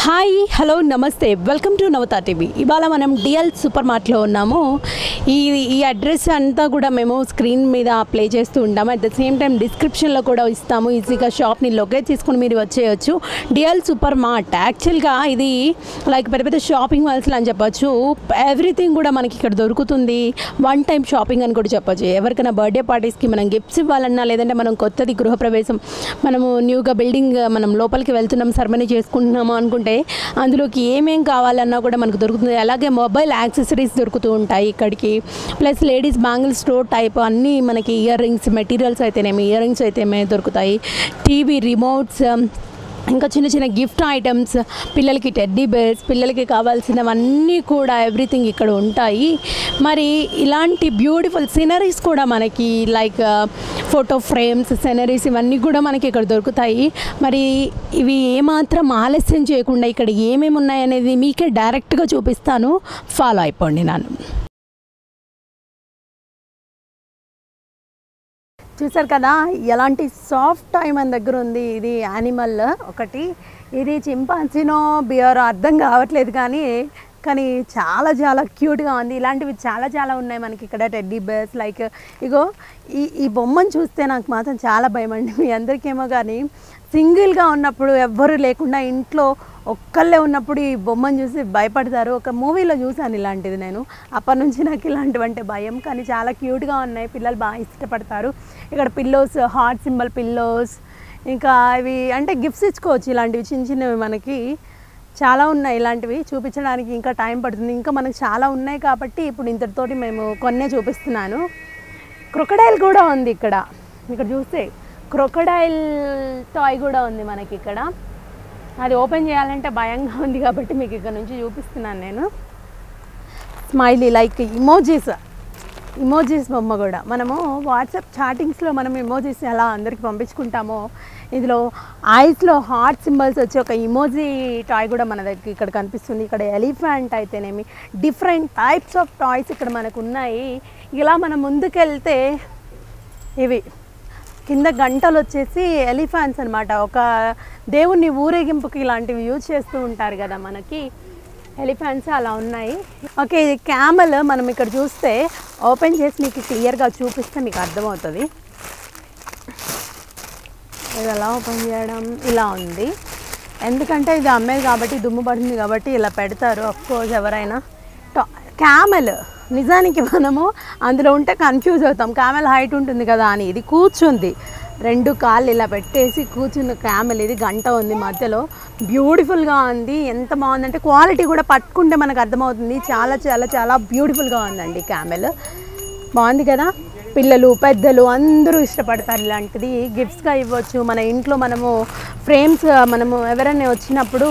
Hi hello namaste welcome to Navata TV ఇవాళ మనం DL super మార్ట్లో ఉన్నాము ఈ ఈ అడ్రస్ అంతా కూడా మేము స్క్రీన్ మీద ప్లే చేస్తూ ఉంటాము అట్ ద సేమ్ టైం డిస్క్రిప్షన్లో కూడా ఇస్తాము ఈజీగా షాప్ని లొకేట్ చేసుకుని మీరు వచ్చేయచ్చు డిఎల్ సూపర్ మార్ట్ యాక్చువల్గా ఇది లైక్ పెద్ద పెద్ద షాపింగ్ మాల్స్లో అని చెప్పొచ్చు ఎవ్రీథింగ్ కూడా మనకి ఇక్కడ దొరుకుతుంది వన్ టైం షాపింగ్ అని కూడా చెప్పొచ్చు ఎవరికైనా బర్త్డే పార్టీస్కి మనం గిఫ్ట్స్ ఇవ్వాలన్నా లేదంటే మనం కొత్తది గృహప్రవేశం మనము న్యూగా బిల్డింగ్ మనం లోపలికి వెళ్తున్నాం సర్మనీ చేసుకుంటున్నాము అనుకుంటే అందులోకి ఏమేం కావాలన్నా కూడా మనకు దొరుకుతుంది అలాగే మొబైల్ యాక్సెసరీస్ దొరుకుతూ ఉంటాయి ఇక్కడికి plus ladies bangle store type అన్నీ మనకి ఇయర్ రింగ్స్ మెటీరియల్స్ అయితేనేమి ఇయర్ రింగ్స్ అయితేనే దొరుకుతాయి టీవీ రిమోట్స్ ఇంకా చిన్న చిన్న గిఫ్ట్ ఐటమ్స్ పిల్లలకి టెడ్డీ బేర్స్ పిల్లలకి కావాల్సినవన్నీ కూడా ఎవ్రీథింగ్ ఇక్కడ ఉంటాయి మరి ఇలాంటి బ్యూటిఫుల్ సినరీస్ కూడా మనకి లైక్ ఫోటో ఫ్రేమ్స్ సినరీస్ ఇవన్నీ కూడా మనకి ఇక్కడ దొరుకుతాయి మరి ఇవి ఏమాత్రం ఆలస్యం చేయకుండా ఇక్కడ ఏమేమి ఉన్నాయనేది మీకే డైరెక్ట్గా చూపిస్తాను ఫాలో అయిపోండి నన్ను చూసారు కదా ఎలాంటి సాఫ్ట్ టైం మన దగ్గర ఉంది ఇది యానిమల్ ఒకటి ఇది చింపాన్సీనో బియర్ అర్థం కావట్లేదు కానీ కానీ చాలా చాలా క్యూట్గా ఉంది ఇలాంటివి చాలా చాలా ఉన్నాయి మనకి ఇక్కడ టెడ్డీ బేర్స్ లైక్ ఇగో ఈ ఈ బొమ్మను చూస్తే నాకు మాత్రం చాలా భయం అండి మీ అందరికేమో కానీ సింగిల్గా ఉన్నప్పుడు ఎవ్వరు లేకుండా ఇంట్లో ఒక్కళ్ళే ఉన్నప్పుడు ఈ బొమ్మను చూసి భయపడతారు ఒక మూవీలో చూశాను ఇలాంటిది నేను అప్పటి నుంచి నాకు ఇలాంటివంటే భయం కానీ చాలా క్యూట్గా ఉన్నాయి పిల్లలు బాగా ఇష్టపడతారు ఇక్కడ పిల్లోస్ హార్ట్ సింబల్ పిల్లోస్ ఇంకా ఇవి అంటే గిఫ్ట్స్ ఇచ్చుకోవచ్చు ఇలాంటివి చిన్న చిన్నవి మనకి చాలా ఉన్నాయి ఇలాంటివి చూపించడానికి ఇంకా టైం పడుతుంది ఇంకా మనకు చాలా ఉన్నాయి కాబట్టి ఇప్పుడు ఇంతటితోటి మేము కొన్నే చూపిస్తున్నాను క్రొకడైల్ కూడా ఉంది ఇక్కడ ఇక్కడ చూస్తే క్రొకడైల్ టాయ్ కూడా ఉంది మనకి ఇక్కడ అది ఓపెన్ చేయాలంటే భయంగా ఉంది కాబట్టి మీకు ఇక్కడ నుంచి చూపిస్తున్నాను నేను స్మైలీ లైక్ ఇమోజీస్ ఇమోజీస్ బొమ్మ కూడా మనము వాట్సాప్ చాటింగ్స్లో మనం ఇమోజీస్ ఎలా అందరికి పంపించుకుంటామో ఇందులో ఐస్లో హార్ట్ సింబల్స్ వచ్చి ఒక ఇమోజీ టాయ్ కూడా మన దగ్గర ఇక్కడ కనిపిస్తుంది ఇక్కడ ఎలిఫెంట్ అయితేనేమి డిఫరెంట్ టైప్స్ ఆఫ్ టాయ్స్ ఇక్కడ మనకు ఉన్నాయి ఇలా మనం ముందుకెళ్తే ఇవి కింద గంటలు వచ్చేసి ఎలిఫాన్స్ అనమాట ఒక దేవుణ్ణి ఊరేగింపుకి ఇలాంటివి యూజ్ చేస్తూ ఉంటారు కదా మనకి ఎలిఫాన్స్ అలా ఉన్నాయి ఓకే ఇది క్యామెల్ మనం ఇక్కడ చూస్తే ఓపెన్ చేసి మీకు క్లియర్గా చూపిస్తే మీకు అర్థమవుతుంది ఇది ఎలా ఓపెన్ చేయడం ఇలా ఉంది ఎందుకంటే ఇది అమ్మేది కాబట్టి దుమ్ము పడుతుంది కాబట్టి ఇలా పెడతారు కోర్స్ ఎవరైనా క్యామెల్ నిజానికి మనము అందులో ఉంటే కన్ఫ్యూజ్ అవుతాం క్యామెల్ హైట్ ఉంటుంది కదా అని ఇది కూర్చుంది రెండు కాళ్ళు ఇలా పెట్టేసి కూర్చున్న క్యామెల్ ఇది గంట ఉంది మధ్యలో బ్యూటిఫుల్గా ఉంది ఎంత బాగుందంటే క్వాలిటీ కూడా పట్టుకుంటే మనకు అర్థమవుతుంది చాలా చాలా చాలా బ్యూటిఫుల్గా ఉందండి క్యామెల్ బాగుంది కదా పిల్లలు పెద్దలు అందరూ ఇష్టపడతారు ఇలాంటిది గిఫ్ట్స్గా ఇవ్వచ్చు మన ఇంట్లో మనము ఫ్రేమ్స్ మనము ఎవరైనా వచ్చినప్పుడు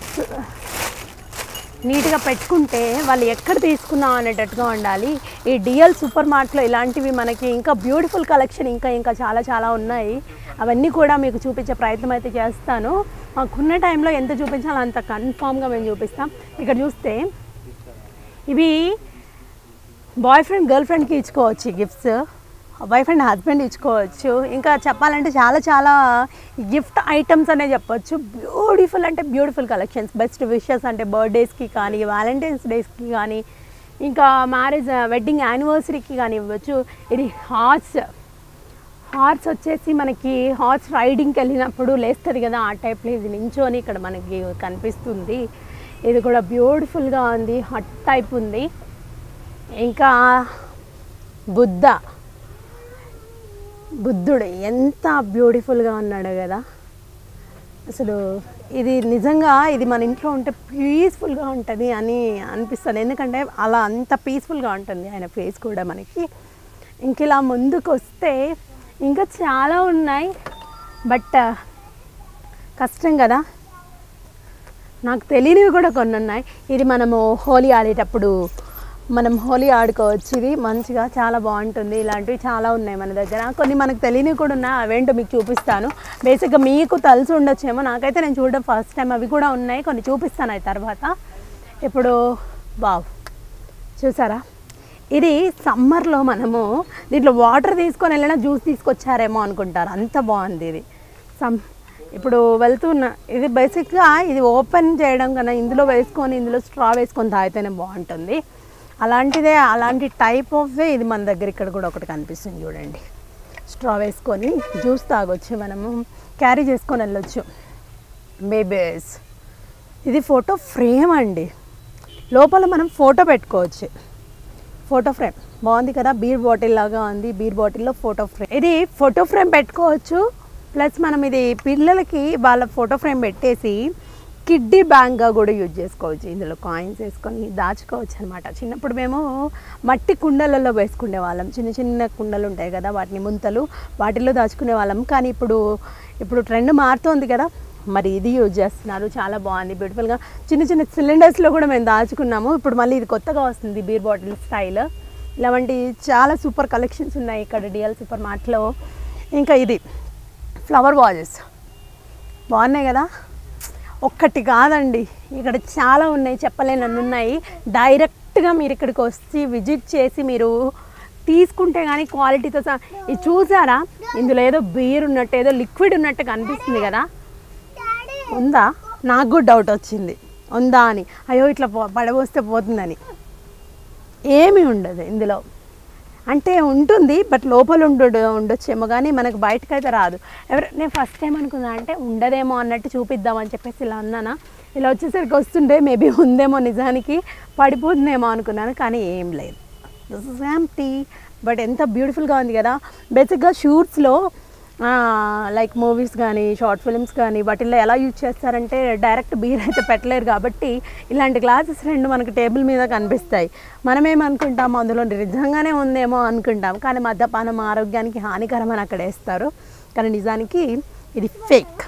నీట్గా పెట్టుకుంటే వాళ్ళు ఎక్కడ తీసుకున్నాం అనేటట్టుగా ఉండాలి ఈ డిఎల్ సూపర్ మార్ట్లో ఇలాంటివి మనకి ఇంకా బ్యూటిఫుల్ కలెక్షన్ ఇంకా ఇంకా చాలా చాలా ఉన్నాయి అవన్నీ కూడా మీకు చూపించే ప్రయత్నం అయితే చేస్తాను మాకున్న టైంలో ఎంత చూపించాలో అంత కన్ఫామ్గా మేము చూపిస్తాం ఇక్కడ చూస్తే ఇవి బాయ్ ఫ్రెండ్ గర్ల్ ఫ్రెండ్కి ఇచ్చుకోవచ్చు గిఫ్ట్స్ వైఫ్ అండ్ హస్బెండ్ ఇచ్చుకోవచ్చు ఇంకా చెప్పాలంటే చాలా చాలా గిఫ్ట్ ఐటమ్స్ అనే చెప్పొచ్చు బ్యూటిఫుల్ అంటే బ్యూటిఫుల్ కలెక్షన్స్ బెస్ట్ విషెస్ అంటే బర్త్డేస్కి కానీ వ్యాలంటైన్స్ డేస్కి కానీ ఇంకా మ్యారేజ్ వెడ్డింగ్ యానివర్సరీకి కానీ ఇవ్వచ్చు ఇది హార్ట్స్ హార్స్ వచ్చేసి మనకి హార్స్ రైడింగ్కి వెళ్ళినప్పుడు లేస్తుంది కదా ఆ టైప్లో ఇది నించొని ఇక్కడ మనకి కనిపిస్తుంది ఇది కూడా బ్యూటిఫుల్గా ఉంది హట్ టైప్ ఉంది ఇంకా బుద్ధ బుద్ధుడు ఎంత బ్యూటిఫుల్గా ఉన్నాడు కదా అసలు ఇది నిజంగా ఇది మన ఇంట్లో ఉంటే పీస్ఫుల్గా ఉంటుంది అని అనిపిస్తుంది ఎందుకంటే అలా అంత పీస్ఫుల్గా ఉంటుంది ఆయన ఫేస్ కూడా మనకి ఇంక ఇలా ముందుకు వస్తే ఇంకా చాలా ఉన్నాయి బట్ కష్టం కదా నాకు తెలియనివి కూడా కొన్ని ఉన్నాయి ఇది మనము హోలీ ఆడేటప్పుడు మనం హోలీ ఆడుకోవచ్చు ఇది మంచిగా చాలా బాగుంటుంది ఇలాంటివి చాలా ఉన్నాయి మన దగ్గర కొన్ని మనకు తెలియనివి కూడా ఉన్నాయి అవేంటో మీకు చూపిస్తాను బేసిక్గా మీకు తెలిసి ఉండొచ్చేమో నాకైతే నేను చూడడం ఫస్ట్ టైం అవి కూడా ఉన్నాయి కొన్ని చూపిస్తాను అవి తర్వాత ఇప్పుడు బావ్ చూసారా ఇది సమ్మర్లో మనము దీంట్లో వాటర్ తీసుకొని వెళ్ళినా జ్యూస్ తీసుకొచ్చారేమో అనుకుంటారు అంత బాగుంది ఇది సమ్ ఇప్పుడు వెళ్తున్న ఇది బేసిక్గా ఇది ఓపెన్ చేయడం కన్నా ఇందులో వేసుకొని ఇందులో స్ట్రా వేసుకొని తాగితేనే బాగుంటుంది అలాంటిదే అలాంటి టైప్ ఆఫ్ ఇది మన దగ్గర ఇక్కడ కూడా ఒకటి కనిపిస్తుంది చూడండి స్ట్రా వేసుకొని జ్యూస్ తాగొచ్చు మనము క్యారీ చేసుకొని వెళ్ళొచ్చు బేబీస్ ఇది ఫోటో ఫ్రేమ్ అండి లోపల మనం ఫోటో పెట్టుకోవచ్చు ఫోటో ఫ్రేమ్ బాగుంది కదా బీర్ బాటిల్ లాగా ఉంది బీర్ బాటిల్లో ఫోటో ఫ్రేమ్ ఇది ఫోటో ఫ్రేమ్ పెట్టుకోవచ్చు ప్లస్ మనం ఇది పిల్లలకి వాళ్ళ ఫోటో ఫ్రేమ్ పెట్టేసి కిడ్డీ బ్యాంక్గా కూడా యూజ్ చేసుకోవచ్చు ఇందులో కాయిన్స్ వేసుకొని దాచుకోవచ్చు అనమాట చిన్నప్పుడు మేము మట్టి కుండలలో వేసుకునే వాళ్ళం చిన్న చిన్న కుండలు ఉంటాయి కదా వాటిని ముంతలు వాటిల్లో దాచుకునే వాళ్ళం కానీ ఇప్పుడు ఇప్పుడు ట్రెండ్ మారుతోంది కదా మరి ఇది యూజ్ చేస్తున్నారు చాలా బాగుంది బ్యూటిఫుల్గా చిన్న చిన్న సిలిండర్స్లో కూడా మేము దాచుకున్నాము ఇప్పుడు మళ్ళీ ఇది కొత్తగా వస్తుంది బీర్ బాటిల్ స్టైల్ ఇలాంటి చాలా సూపర్ కలెక్షన్స్ ఉన్నాయి ఇక్కడ డిఎల్ సూపర్ మార్ట్లో ఇంకా ఇది ఫ్లవర్ వాజెస్ బాగున్నాయి కదా ఒక్కటి కాదండి ఇక్కడ చాలా ఉన్నాయి చెప్పలేనన్ని ఉన్నాయి డైరెక్ట్గా మీరు ఇక్కడికి వచ్చి విజిట్ చేసి మీరు తీసుకుంటే కానీ క్వాలిటీతో సహా ఇది చూసారా ఇందులో ఏదో బీర్ ఉన్నట్టు ఏదో లిక్విడ్ ఉన్నట్టు కనిపిస్తుంది కదా ఉందా నాకు కూడా డౌట్ వచ్చింది ఉందా అని అయ్యో ఇట్లా పో- పడబోస్తే పోతుందని ఏమీ ఉండదు ఇందులో అంటే ఉంటుంది బట్ లోపల ఉండు ఉండొచ్చేమో కానీ మనకు బయటకు అయితే రాదు ఎవరు నేను ఫస్ట్ టైం అనుకున్నా అంటే ఉండదేమో అన్నట్టు చూపిద్దామని చెప్పేసి ఇలా అన్నానా ఇలా వచ్చేసరికి వస్తుంటే మేబీ ఉందేమో నిజానికి పడిపోతుందేమో అనుకున్నాను కానీ ఏం లేదు దిస్ ఇస్ టీ బట్ ఎంత బ్యూటిఫుల్గా ఉంది కదా బేసిక్గా షూట్స్లో లైక్ మూవీస్ కానీ షార్ట్ ఫిల్మ్స్ కానీ వాటిల్లో ఎలా యూజ్ చేస్తారంటే డైరెక్ట్ బీర్ అయితే పెట్టలేరు కాబట్టి ఇలాంటి గ్లాసెస్ రెండు మనకి టేబుల్ మీద కనిపిస్తాయి మనమేమనుకుంటాం అందులో నిజంగానే ఉందేమో అనుకుంటాం కానీ మద్యపానం ఆరోగ్యానికి హానికరం అని అక్కడ వేస్తారు కానీ నిజానికి ఇది ఫేక్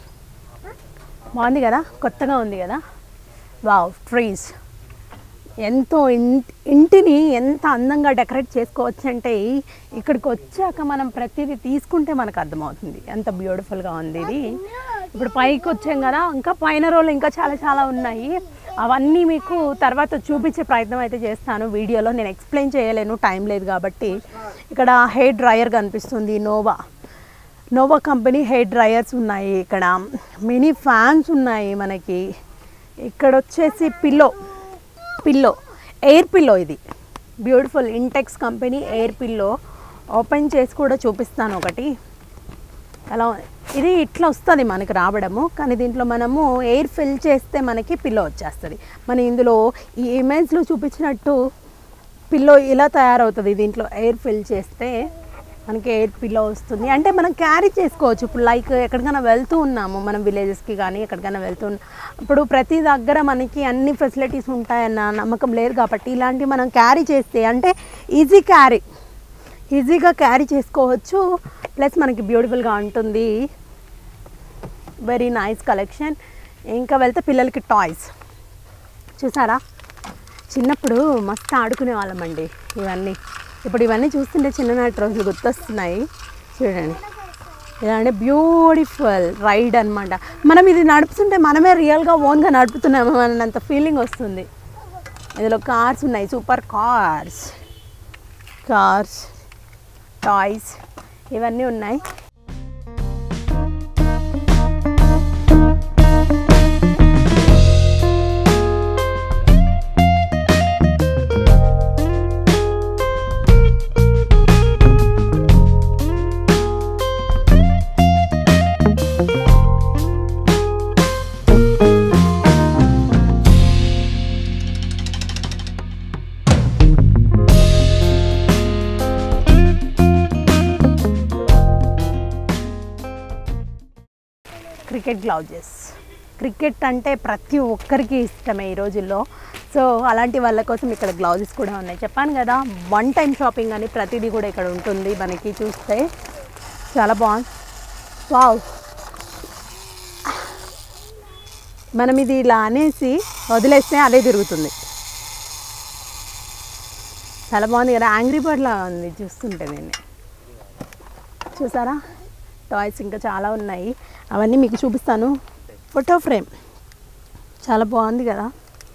బాగుంది కదా కొత్తగా ఉంది కదా వావ్ ట్రీస్ ఎంతో ఇన్- ఇంటిని ఎంత అందంగా డెకరేట్ చేసుకోవచ్చు అంటే ఇక్కడికి వచ్చాక మనం ప్రతిదీ తీసుకుంటే మనకు అర్థమవుతుంది ఎంత బ్యూటిఫుల్గా ఉంది ఇది ఇప్పుడు పైకి వచ్చాం కదా ఇంకా పైన రోలు ఇంకా చాలా చాలా ఉన్నాయి అవన్నీ మీకు తర్వాత చూపించే ప్రయత్నం అయితే చేస్తాను వీడియోలో నేను ఎక్స్ప్లెయిన్ చేయలేను టైం లేదు కాబట్టి ఇక్కడ హెయిర్ డ్రయర్ కనిపిస్తుంది Nova Nova company hair dryers ఉన్నాయి ఇక్కడ మినీ ఫ్యాన్స్ ఉన్నాయి మనకి ఇక్కడ వచ్చేసి పిల్లో పిల్లో ఎయిర్ పిల్లో ఇది beautiful Intex company air pillow open చేసి కూడా చూపిస్తాను ఒకటి అలా ఇది ఇట్లా వస్తుంది మనకి రావడము కానీ దీంట్లో మనము ఎయిర్ ఫిల్ చేస్తే మనకి పిల్లో వచ్చేస్తుంది మన ఇందులో ఈ ఇమేజ్లో చూపించినట్టు పిల్లో ఇలా తయారవుతుంది దీంట్లో ఎయిర్ ఫిల్ చేస్తే మనకి ఎయిర్ పిల్లో వస్తుంది అంటే మనం క్యారీ చేసుకోవచ్చు ఇప్పుడు లైక్ ఎక్కడికైనా వెళ్తూ ఉన్నాము మనం విలేజెస్కి కానీ ఎక్కడికైనా వెళ్తూ ఉన్న- ఇప్పుడు ప్రతి దగ్గర మనకి అన్ని ఫెసిలిటీస్ ఉంటాయన్న నమ్మకం లేదు కాబట్టి ఇలాంటివి మనం క్యారీ చేస్తే అంటే ఈజీ క్యారీ ఈజీగా క్యారీ చేసుకోవచ్చు ప్లస్ మనకి బ్యూటిఫుల్గా ఉంటుంది వెరీ నైస్ కలెక్షన్ ఇంకా వెళ్తే పిల్లలకి టాయ్స్ చూసారా చిన్నప్పుడు మస్తు ఆడుకునే వాళ్ళమండి ఇవన్నీ ఇప్పుడు ఇవన్నీ చూస్తుంటే చిన్ననాటి రోజులు గుర్తొస్తున్నాయి చూడండి ఇలాంటి బ్యూటిఫుల్ రైడ్ అన్నమాట మనం ఇది నడుపుతుంటే మనమే రియల్గా ఓన్గా నడుపుతున్నాము అన్నంత ఫీలింగ్ వస్తుంది ఇందులో కార్స్ ఉన్నాయి సూపర్ కార్స్ కార్స్ టాయ్స్ ఇవన్నీ ఉన్నాయి క్రికెట్ గ్లౌజెస్ క్రికెట్ అంటే ప్రతి ఒక్కరికి ఇష్టమే ఈ రోజుల్లో సో అలాంటి వాళ్ళ కోసం ఇక్కడ గ్లౌజెస్ కూడా ఉన్నాయి చెప్పాను కదా వన్ టైం షాపింగ్ అని ప్రతిదీ కూడా ఇక్కడ ఉంటుంది మనకి చూస్తే చాలా బాగుంది వావ్ మనం ఇది ఇలా అనేసి వదిలేస్తే అదే తిరుగుతుంది చాలా బాగుంది కదా యాంగ్రీ బర్డ్ లా ఉంది చూస్తుంటే దీన్ని చూసారా టాయ్స్ ఇంకా చాలా ఉన్నాయి అవన్నీ మీకు చూపిస్తాను ఫోటో ఫ్రేమ్ చాలా బాగుంది కదా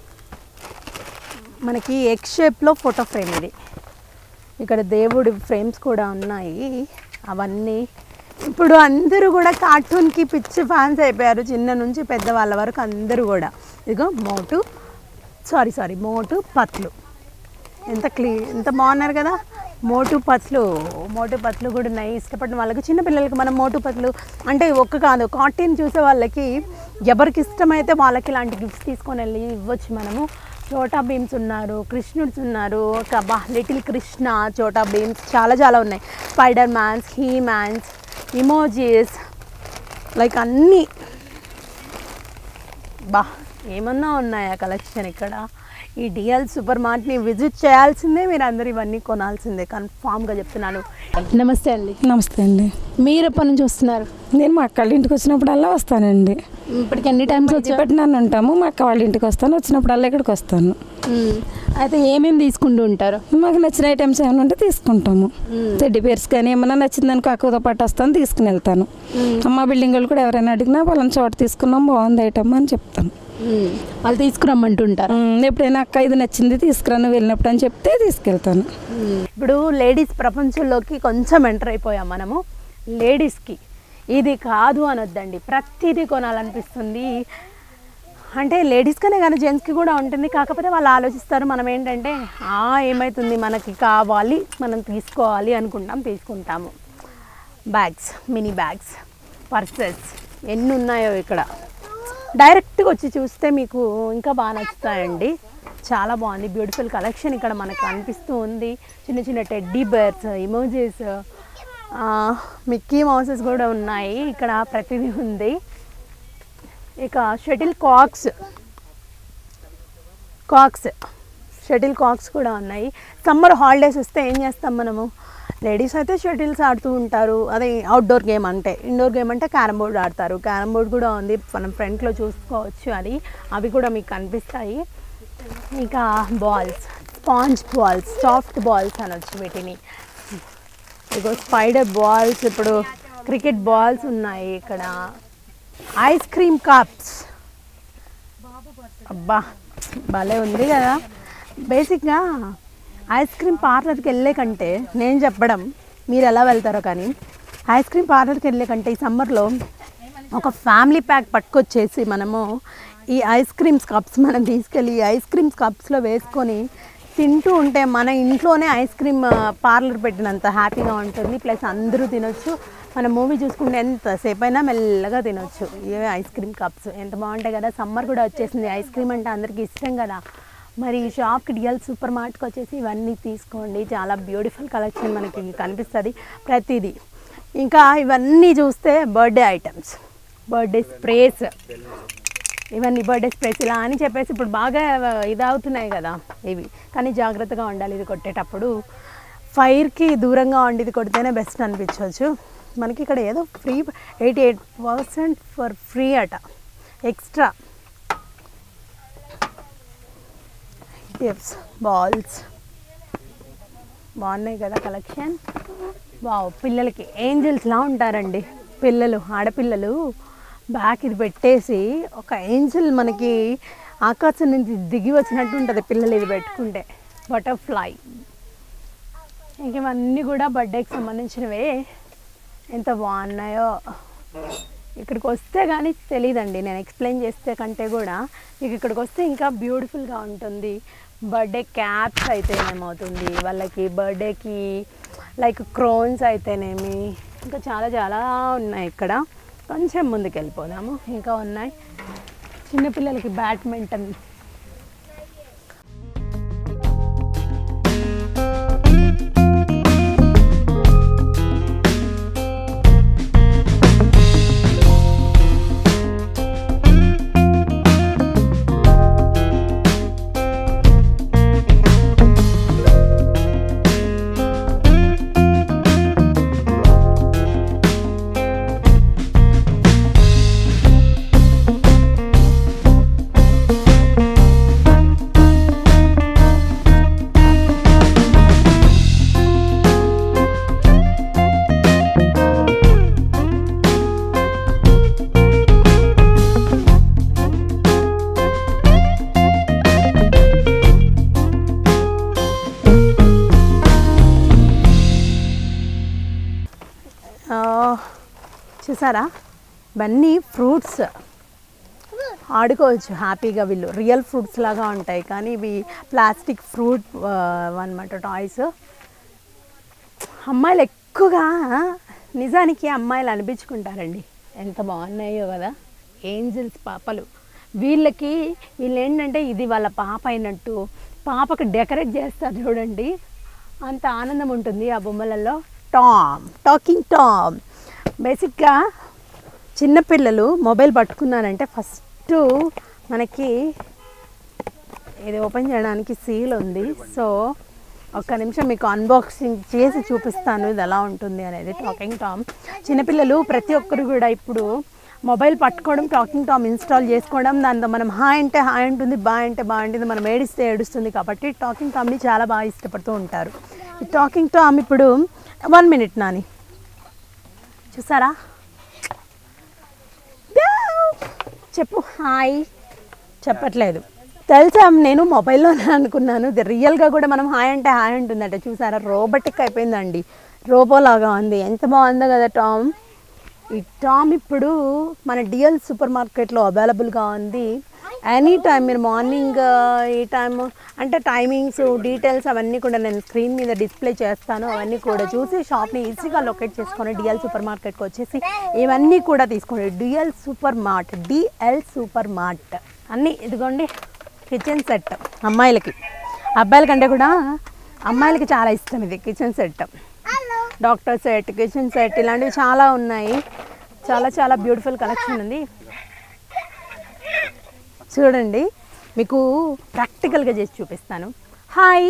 మనకి ఎగ్ షేప్లో ఫోటో ఫ్రేమ్ ఇది ఇక్కడ దేవుడి ఫ్రేమ్స్ కూడా ఉన్నాయి అవన్నీ ఇప్పుడు అందరూ కూడా కార్టూన్కి పిచ్చి ఫ్యాన్స్ అయిపోయారు చిన్న నుంచి పెద్దవాళ్ళ వరకు అందరూ కూడా ఇదిగో మోటు సారీ సారీ మోటు పత్లు ఎంత క్లీ ఎంత బాగున్నారు కదా మోటు పత్లు మోటు పత్లు కూడా ఉన్నాయి ఇష్టపడిన వాళ్ళకి చిన్న పిల్లలకి మనం మోటు పత్లు అంటే ఒక్క కాదు కాటన్ చూసే వాళ్ళకి ఎవరికి ఇష్టమైతే వాళ్ళకి ఇలాంటి గిఫ్ట్స్ తీసుకొని వెళ్ళి ఇవ్వచ్చు మనము చోటా భీమ్స్ ఉన్నారు కృష్ణుడ్స్ ఉన్నారు ఒక బా లిటిల్ కృష్ణ చోటా భీమ్స్ చాలా చాలా ఉన్నాయి Spider-Man's He-Man's emojis like అన్నీ బా ఏమన్నా ఉన్నాయా కలెక్షన్ ఇక్కడ ఈ డిఎల్ సూపర్ మార్ట్ని విజిట్ చేయాల్సిందే మీరు అందరూ ఇవన్నీ కొనాల్సిందే కన్ఫామ్గా చెప్తున్నాను నమస్తే అండి నమస్తే అండి మీరు ఎప్పటి నుంచి వస్తున్నారు నేను మా అక్క వాళ్ళ ఇంటికి వచ్చినప్పుడల్లా వస్తానండి ఇప్పటికి ఎన్ని టైమ్స్ వచ్చారు పెట్టినాను ఉంటాము మా అక్క వాళ్ళ ఇంటికి వస్తాను వచ్చినప్పుడల్లా ఇక్కడికి వస్తాను మ్మ్. అయితే ఏమేమి తీసుకుంటూ ఉంటారు మాకు నచ్చిన ఐటమ్స్ ఏమైనా ఉంటే తీసుకుంటాము టెడ్డీ పేర్స్ కానీ ఏమైనా నచ్చిందనుకో అక్కతో పాటు వస్తాను తీసుకుని వెళ్తాను అమ్మ బిల్డింగ్ వాళ్ళు కూడా ఎవరైనా అడిగినా వాళ్ళని చోట తీసుకున్నాం బాగుంది ఐటమ్ అని చెప్తాను మ్మ్. వాళ్ళు తీసుకురమ్మంటుంటారు ఉమ్, ఎప్పుడైనా అక్క ఇది నచ్చింది తీసుకురాను వెళ్ళినప్పుడు అని చెప్తే తీసుకెళ్తాను ఇప్పుడు లేడీస్ ప్రపంచంలోకి కొంచెం ఎంటర్ అయిపోయాం మనము లేడీస్కి ఇది కాదు అనొద్దండి ప్రతిదీ కొనాలనిపిస్తుంది అంటే లేడీస్కనే కానీ జెంట్స్కి కూడా ఉంటుంది కాకపోతే వాళ్ళు ఆలోచిస్తారు మనం ఏంటంటే "ఆ, ఏమవుతుంది మనకి కావాలి మనం తీసుకోవాలి అనుకుంటాం తీసుకుంటాము బ్యాగ్స్ మినీ బ్యాగ్స్ పర్సెస్ ఎన్ని ఉన్నాయో ఇక్కడ డైరెక్ట్గా వచ్చి చూస్తే మీకు ఇంకా బాగా నచ్చుతాయండి చాలా బాగుంది బ్యూటిఫుల్ కలెక్షన్ ఇక్కడ మనకు అనిపిస్తూ ఉంది చిన్న చిన్న teddy bears emojis Mickey mouses కూడా ఉన్నాయి ఇక్కడ ప్రతిదీ ఉంది ఇక shuttlecocks cocks shuttlecocks కూడా ఉన్నాయి సమ్మర్ హాలిడేస్ వస్తే ఏం చేస్తాం మనము లేడీస్ అయితే షటిల్స్ ఆడుతూ ఉంటారు అదే అవుట్డోర్ గేమ్ అంటే ఇండోర్ గేమ్ అంటే క్యారమ్ బోర్డ్ ఆడతారు క్యారమ్ బోర్డ్ కూడా ఉంది మనం ఫ్రంట్లో చూసుకోవచ్చు అది అవి కూడా మీకు కనిపిస్తాయి ఇంకా balls sponge balls soft balls అనొచ్చు వీటిని ఇగో స్పైడర్ బాల్స్ ఇప్పుడు క్రికెట్ బాల్స్ ఉన్నాయి ఇక్కడ ఐస్ క్రీమ్ కప్స్ అబ్బా భలే ఉంది కదా బేసిక్గా ఐస్ క్రీమ్ పార్లర్కి వెళ్ళే కంటే నేను చెప్పడం మీరు ఎలా వెళ్తారో కానీ ఐస్ క్రీమ్ పార్లర్కి వెళ్ళే కంటే ఈ సమ్మర్లో ఒక ఫ్యామిలీ ప్యాక్ పట్టుకొచ్చేసి మనము ఈ ఐస్ క్రీమ్స్ కప్స్ మనం తీసుకెళ్ళి ఈ ఐస్ క్రీమ్స్ కప్స్లో వేసుకొని తింటూ ఉంటే మన ఇంట్లోనే ఐస్ క్రీమ్ పార్లర్ పెట్టినంత హ్యాపీగా ఉంటుంది ప్లస్ అందరూ తినొచ్చు మన మూవీ చూసుకుంటే ఎంతసేపు అయినా మెల్లగా తినొచ్చు ఇవే ఐస్ క్రీమ్ కప్స్ ఎంత బాగుంటాయి కదా సమ్మర్ కూడా వచ్చేసింది ఐస్ క్రీమ్ అంటే అందరికీ ఇష్టం కదా మరి ఈ షాప్కి డిఎల్ సూపర్ మార్ట్కి వచ్చేసి ఇవన్నీ తీసుకోండి చాలా బ్యూటిఫుల్ కలెక్షన్ మనకి కనిపిస్తుంది ప్రతిదీ ఇంకా ఇవన్నీ చూస్తే బర్త్డే ఐటమ్స్ బర్త్డే స్ప్రేస్ ఇవన్నీ బర్త్డే స్ప్రేస్ ఇలా అని చెప్పేసి ఇప్పుడు బాగా ఇదవుతున్నాయి కదా ఇవి కానీ జాగ్రత్తగా ఉండాలి ఇది కొట్టేటప్పుడు ఫైర్కి దూరంగా ఉండి ఇది కొడితేనే బెస్ట్ అనిపించవచ్చు మనకి ఇక్కడ ఏదో free eighty eight percent for free అట ఎక్స్ట్రా టిప్స్ బాల్స్ బాగున్నాయి కదా కలెక్షన్ వావ్ పిల్లలకి ఏంజల్స్లా ఉంటారండి పిల్లలు ఆడపిల్లలు బ్యాక్ ఇది పెట్టేసి ఒక ఏంజల్ మనకి ఆకాశం నుంచి దిగి వచ్చినట్టు ఉంటుంది పిల్లలు ఇది పెట్టుకుంటే బటర్ఫ్లై ఇంక ఇవన్నీ కూడా బర్త్డేకి సంబంధించినవే ఎంత బాగున్నాయో ఇక్కడికి వస్తే కానీ తెలియదండి నేను ఎక్స్ప్లెయిన్ చేస్తే కంటే కూడా మీకు ఇక్కడికి వస్తే ఇంకా బ్యూటిఫుల్గా ఉంటుంది బర్త్డే క్యాప్స్ అయితేనేమవుతుంది వాళ్ళకి బర్త్డేకి లైక్ క్రోన్స్ అయితేనేమి ఇంకా చాలా చాలా ఉన్నాయి ఇక్కడ కొంచెం ముందుకు వెళ్ళిపోదాము ఇంకా ఉన్నాయి చిన్నపిల్లలకి బ్యాడ్మింటన్ చూసారా ఇవన్నీ ఫ్రూట్స్ ఆడుకోవచ్చు హ్యాపీగా వీళ్ళు రియల్ ఫ్రూట్స్ లాగా ఉంటాయి కానీ ఇవి ప్లాస్టిక్ ఫ్రూట్ అనమాట టాయ్స్ అమ్మాయిలు ఎక్కువగా నిజానికి అమ్మాయిలు అనిపించుకుంటారండి ఎంత బాగున్నాయో కదా ఏంజల్స్ పాపలు వీళ్ళకి వీళ్ళు ఏంటంటే ఇది వాళ్ళ పాప అయినట్టు పాపకు డెకరేట్ చేస్తారు చూడండి అంత ఆనందం ఉంటుంది ఆ బొమ్మలలో టామ్ టాకింగ్ టామ్ బేసిక్గా చిన్నపిల్లలు మొబైల్ పట్టుకున్నారంటే ఫస్ట్ మనకి ఇది ఓపెన్ చేయడానికి సీల్ ఉంది సో ఒక్క నిమిషం మీకు అన్బాక్సింగ్ చేసి చూపిస్తాను ఇది ఎలా ఉంటుంది అనేది టాకింగ్ టామ్ చిన్నపిల్లలు ప్రతి ఒక్కరు కూడా ఇప్పుడు మొబైల్ పట్టుకోవడం టాకింగ్ టామ్ ఇన్స్టాల్ చేసుకోవడం దాంతో మనం హాయ్ అంటే హాయ్ ఉంటుంది బాయ్ అంటే బాయ్ ఉంటుంది మనం ఏడిస్తే ఏడుస్తుంది కాబట్టి టాకింగ్ టామ్ని చాలా బాగా ఇష్టపడుతూ ఉంటారు ఈ టాకింగ్ టామ్ ఇప్పుడు వన్ మినిట్ నాని చూసారా చెప్పు హాయ్ చెప్పట్లేదు తెలుసా నేను మొబైల్లోనే అనుకున్నాను ఇది రియల్గా కూడా మనం హాయ్ అంటే హాయ్ ఉంటుందట చూసారా రోబోటిక్ అయిపోయిందండి రోబో లాగా ఉంది ఎంత బాగుందో కదా టామ్ ఈ టామ్ ఇప్పుడు మన డిఎల్ సూపర్ మార్కెట్లో అవైలబుల్గా ఉంది ఎనీ టైం మీరు మార్నింగ్ ఈ టైం అంటే టైమింగ్స్ డీటెయిల్స్ అవన్నీ కూడా నేను స్క్రీన్ మీద డిస్ప్లే చేస్తాను అవన్నీ కూడా చూసి షాప్ని ఈజీగా లొకేట్ చేసుకొని డిఎల్ సూపర్ మార్కెట్కి వచ్చేసి ఇవన్నీ కూడా తీసుకోండి DL super mart DL super mart అన్నీ ఇదిగోండి కిచెన్ సెట్ అమ్మాయిలకి అబ్బాయిల కంటే కూడా అమ్మాయిలకి చాలా ఇష్టం ఇది kitchen set doctor set kitchen set ఇలాంటివి చాలా ఉన్నాయి చాలా చాలా బ్యూటిఫుల్ కలెక్షన్ ఉంది చూడండి మీకు ప్రాక్టికల్గా చేసి చూపిస్తాను hi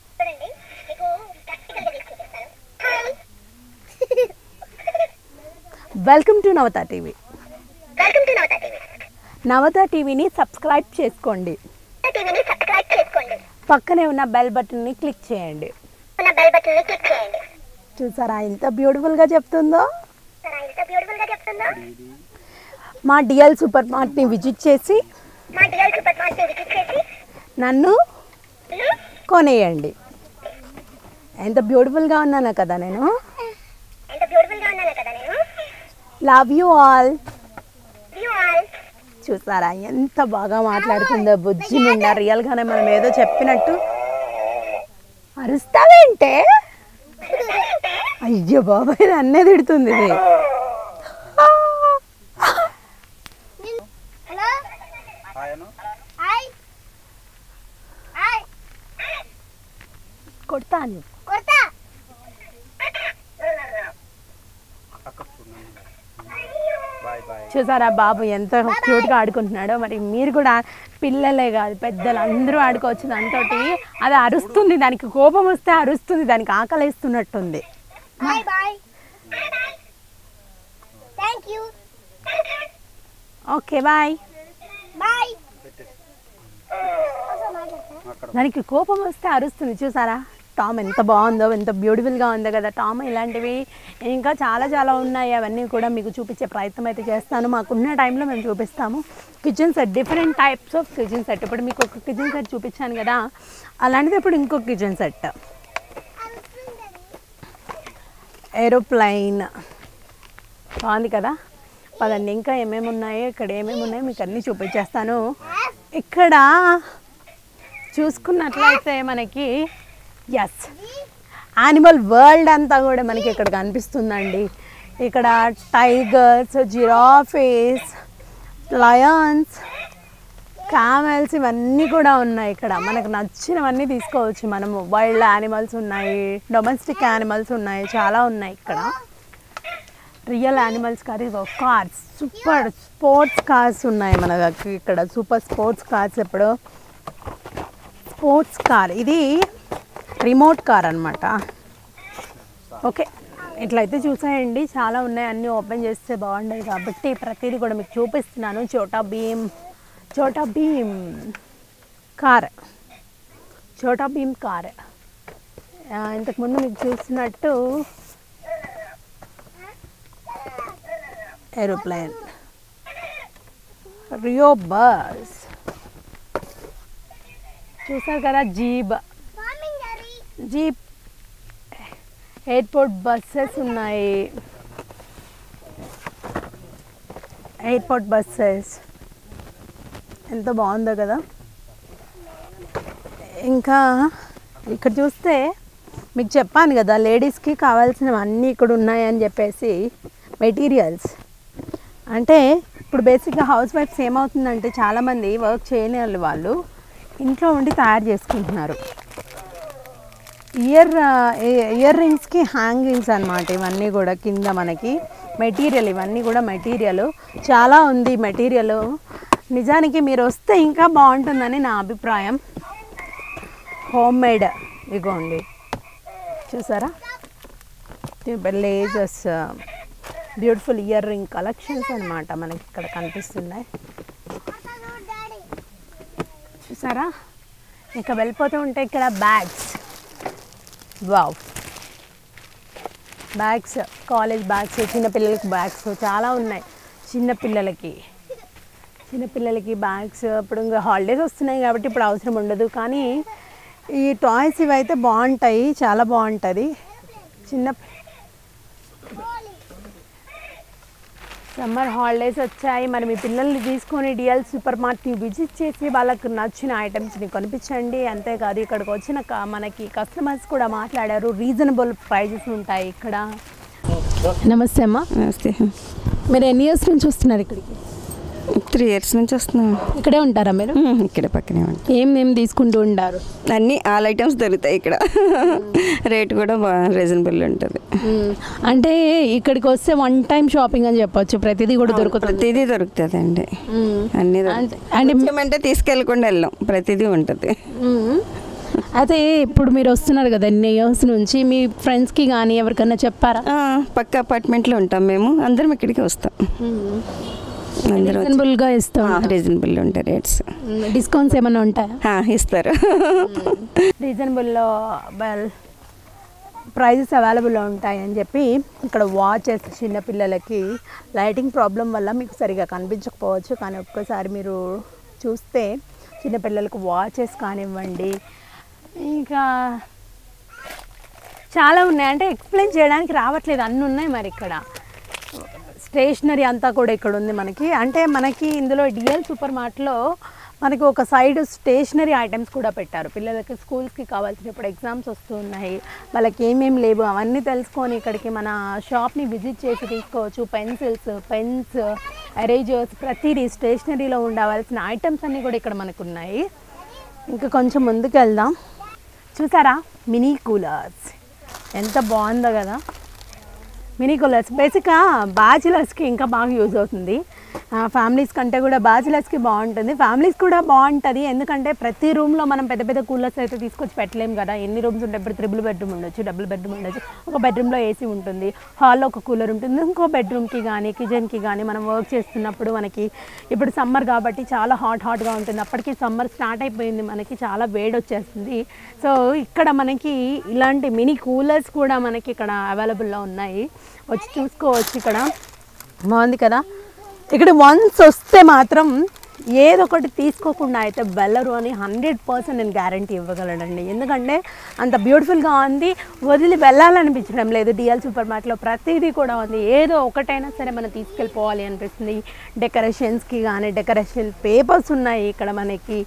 welcome to Navata TV welcome to Navata TV Navata టీవీని సబ్స్క్రైబ్ చేసుకోండి టీవీని సబ్స్క్రైబ్ చేసుకోండి పక్కనే ఉన్న బెల్ బటన్ని క్లిక్ చేయండి ఉన్న బెల్ బటన్ ని క్లిక్ చేయండి చూసారా ఎంత బ్యూటిఫుల్గా చెప్తుందో సరే ఎంత బ్యూటిఫుల్ గా చెప్తుందో మా డిఎల్ సూపర్ మార్ట్ని విజిట్ చేసి మా డిఎల్ సూపర్ మార్ట్ విజిట్ చేసి నన్ను కొనేయండి ఎంత బ్యూటిఫుల్గా ఉన్నాను కదా నేను ఎంత బ్యూటిఫుల్ గా ఉన్నాను కదా నేను love you all you all చూసారా ఎంత బాగా మాట్లాడుతుందో బుజ్జి నిండా రియల్గానే మనం ఏదో చెప్పినట్టు అరుస్తావేంటే అయ్యో బాబాయ్ నన్నే తిడుతుంది ఇది హలో హాయ్ హాయ్ కొడతాను కొడతా బాయ్ బాయ్ చూసారా బాబు ఎంత క్యూట్గా ఆడుకుంటున్నాడో మరి మీరు కూడా పిల్లలే కాదు పెద్దలు అందరూ ఆడుకోవచ్చు దాంతో అది అరుస్తుంది దానికి కోపం వస్తే అరుస్తుంది దానికి ఆకలిస్తున్నట్టుంది bye bye thank you okay bye bye దానికి కోపం వస్తే అరుస్తుంది చూసారా టామ్ ఎంత బాగుందో ఎంత బ్యూటిఫుల్గా ఉందో కదా టామ్ ఇలాంటివి ఇంకా చాలా చాలా ఉన్నాయి అవన్నీ కూడా మీకు చూపించే ప్రయత్నం అయితే చేస్తాను మాకున్న టైంలో మేము చూపిస్తాము kitchen set different types of kitchen set ఇప్పుడు మీకు ఒక కిచెన్ సెట్ చూపించాను కదా అలాంటిది ఇప్పుడు ఇంకొక కిచెన్ సెట్ ఏరోప్లైన్ బాగుంది కదా పదండి ఇంకా ఏమేమి ఉన్నాయో ఇక్కడ ఏమేమి ఉన్నాయో మీకు అన్నీ చూపించేస్తాను ఇక్కడ చూసుకున్నట్లయితే మనకి ఎస్ యానిమల్ వరల్డ్ అంతా కూడా మనకి ఇక్కడ కనిపిస్తుందండి ఇక్కడ టైగర్స్ జిరాఫీస్ లయన్స్ క్యామెల్స్ ఇవన్నీ కూడా ఉన్నాయి ఇక్కడ మనకు నచ్చినవన్నీ తీసుకోవచ్చు మనము వైల్డ్ యానిమల్స్ ఉన్నాయి డొమెస్టిక్ యానిమల్స్ ఉన్నాయి చాలా ఉన్నాయి ఇక్కడ రియల్ యానిమల్స్ కాదు ఇగో కార్స్ సూపర్ స్పోర్ట్స్ కార్స్ ఉన్నాయి మన దగ్గర ఇక్కడ సూపర్ స్పోర్ట్స్ కార్స్ ఇప్పుడు స్పోర్ట్స్ కార్ ఇది రిమోట్ కార్ అనమాట ఓకే ఇట్లయితే చూసాయండి చాలా ఉన్నాయి అన్నీ ఓపెన్ చేస్తే బాగుండదు కాబట్టి ప్రతిదీ కూడా మీకు చూపిస్తున్నాను చోటా భీమ్ చోటా భీమ్ కార్ చోటా భీమ్ కార్ ఆ, ఇంతకుముందు మీకు చూసినట్టు ఏరోప్లేన్ రియో బస్ చూసారు కదా jeep morning daddy jeep airport buses ఉన్నాయి ఎయిర్పోర్ట్ బస్సెస్ ఎంత బాగుందో కదా ఇంకా ఇక్కడ చూస్తే మీకు చెప్పాను కదా లేడీస్కి కావాల్సినవి అన్నీ ఇక్కడ ఉన్నాయని చెప్పేసి మెటీరియల్స్ అంటే ఇప్పుడు బేసిక్గా హౌస్ వైఫ్స్ ఏమవుతుందంటే చాలామంది వర్క్ చేయని వాళ్ళు ఇంట్లో ఉండి తయారు చేసుకుంటున్నారు ఇయర్ ఇయర్ రింగ్స్కి హ్యాంగింగ్స్ అనమాట ఇవన్నీ కూడా కింద మనకి మెటీరియల్ ఇవన్నీ కూడా మెటీరియల్ చాలా ఉంది మెటీరియల్ నిజానికి మీరు వస్తే ఇంకా బాగుంటుందని నా అభిప్రాయం హోమ్ మేడ్ ఇగోండి చూసారా లేజెస్ బ్యూటిఫుల్ ఇయర్ రింగ్ కలెక్షన్స్ అనమాట మనకి ఇక్కడ కనిపిస్తున్నాయి చూసారా ఇంకా వెళ్ళిపోతూ ఉంటే ఇక్కడ bags wow bags college bags చిన్నపిల్లలకి బ్యాగ్స్ చాలా ఉన్నాయి చిన్నపిల్లలకి చిన్నపిల్లలకి బ్యాగ్స్ ఇప్పుడు ఇంకా హాలిడేస్ వస్తున్నాయి కాబట్టి ఇప్పుడు అవసరం ఉండదు కానీ ఈ టాయ్స్ ఇవైతే బాగుంటాయి చాలా బాగుంటుంది చిన్న సమ్మర్ హాలిడేస్ వచ్చాయి మరి మీ పిల్లల్ని తీసుకొని డిఎల్ సూపర్ మార్ట్ని విజిట్ చేసి వాళ్ళకు నచ్చిన ఐటమ్స్ని కొనిపించండి అంతేకాదు ఇక్కడికి వచ్చిన క- మనకి కస్టమర్స్ కూడా మాట్లాడారు రీజనబుల్ ప్రైజెస్ ఉంటాయి ఇక్కడ నమస్తే అమ్మా నమస్తే మీరు ఎన్ని ఇయర్స్ నుంచి వస్తున్నారు ఇక్కడికి త్రీ ఇయర్స్ నుంచి వస్తున్నాం ఇక్కడే ఉంటారా మీరు ఉమ్, ఇక్కడే పక్కనే ఉంటాం ఏం ఏం తీసుకుంటూ ఉంటారు అన్ని ఆల్ ఐటమ్స్ దొరుకుతాయి ఇక్కడ రేట్ కూడా బాగా రీజనబుల్ ఉంటుంది మ్మ్. అంటే ఇక్కడికి వస్తే వన్ టైం షాపింగ్ అని చెప్పొచ్చు ప్రతిదీ కూడా దొరుకుతుంది ప్రతిదీ దొరుకుతుందండి మ్మ్. అన్ని అంటే- అంటే అంటే తీసుకెళ్ళకుండా వెళ్ళాం ప్రతిదీ ఉంటుంది మ్మ్. అయితే ఇప్పుడు మీరు వస్తున్నారు కదా ఎన్ని ఇయర్స్ నుంచి మీ ఫ్రెండ్స్కి కానీ ఎవరికైనా చెప్పారా ఆ, పక్క అపార్ట్మెంట్లో ఉంటాం మేము అందరం ఇక్కడికి వస్తాం అందరం వచ్చి- రీజనబుల్గా ఇస్తాం ఆ, రీజనబుల్ ఉంటాయి రేట్స్ డిస్కౌంట్స్ ఏమైనా ఉంటాయా ఆ, ఇస్తారు రీజనబుల్లో వెల్ ప్రైజెస్ అవైలబుల్లో ఉంటాయి అని చెప్పి ఇక్కడ వాచెస్ చిన్నపిల్లలకి లైటింగ్ ప్రాబ్లం వల్ల మీకు సరిగా కనిపించకపోవచ్చు కానీ ఒక్కసారి మీరు చూస్తే చిన్నపిల్లలకు వాచెస్ కానివ్వండి ఇంకా చాలా ఉన్నాయి అంటే ఎక్స్ప్లెయిన్ చేయడానికి రావట్లేదు అన్నీ ఉన్నాయి మరి ఇక్కడ స్టేషనరీ అంతా కూడా ఇక్కడ ఉంది మనకి అంటే మనకి ఇందులో డిఎల్ సూపర్ మార్ట్లో మనకి ఒక సైడ్ స్టేషనరీ ఐటమ్స్ కూడా పెట్టారు పిల్లలకి స్కూల్స్కి కావాల్సిన ఇప్పుడు ఎగ్జామ్స్ వస్తూ ఉన్నాయి వాళ్ళకి ఏమేమి లేవు అవన్నీ తెలుసుకొని ఇక్కడికి మన షాప్ని విజిట్ చేసి తీసుకోవచ్చు పెన్సిల్స్ పెన్స్ ఎరేజర్స్ ప్రతిదీ స్టేషనరీలో ఉండవలసిన ఐటమ్స్ అన్నీ కూడా ఇక్కడ మనకు ఉన్నాయి ఇంకా కొంచెం ముందుకు వెళ్దాం చూసారా మినీ కూలర్స్ ఎంత బాగుందో కదా మినీ కూలర్స్ బేసిక్గా బ్యాచిలర్స్కి ఇంకా బాగా యూజ్ అవుతుంది ఫ్యామిలీస్ కంటే కూడా బ్యాచిలర్స్కి బాగుంటుంది ఫ్యామిలీస్ కూడా బాగుంటుంది ఎందుకంటే ప్రతి రూమ్లో మనం పెద్ద పెద్ద కూలర్స్ అయితే తీసుకొచ్చి పెట్టలేము కదా ఎన్ని రూమ్స్ ఉంటాయి ఇప్పుడు త్రిబుల్ బెడ్రూమ్ ఉండొచ్చు డబుల్ బెడ్రూమ్ ఉండొచ్చు ఒక బెడ్రూమ్లో ఏసీ ఉంటుంది హాల్లో ఒక కూలర్ ఉంటుంది ఇంకో బెడ్రూమ్కి కానీ కిచెన్కి కానీ మనం వర్క్ చేస్తున్నప్పుడు మనకి ఇప్పుడు సమ్మర్ కాబట్టి చాలా హాట్ హాట్గా ఉంటుంది అప్పటికి సమ్మర్ స్టార్ట్ అయిపోయింది మనకి చాలా వేడి వచ్చేస్తుంది సో ఇక్కడ మనకి ఇలాంటి మినీ కూలర్స్ కూడా మనకి ఇక్కడ అవైలబుల్లో ఉన్నాయి వచ్చి చూసుకోవచ్చు ఇక్కడ బాగుంది కదా ఇక్కడ వన్స్ వస్తే మాత్రం ఏదో ఒకటి తీసుకోకుండా అయితే వెళ్ళరు అని హండ్రెడ్ పర్సెంట్ నేను గ్యారంటీ ఇవ్వగలనండి ఎందుకంటే అంత బ్యూటిఫుల్గా ఉంది వదిలి వెళ్ళాలనిపించడం లేదు డిఎల్ సూపర్ మార్ట్లో ప్రతిదీ కూడా ఉంది ఏదో ఒకటైనా సరే మనం తీసుకెళ్ళిపోవాలి అనిపిస్తుంది డెకరేషన్స్కి కానీ డెకరేషన్ పేపర్స్ ఉన్నాయి ఇక్కడ మనకి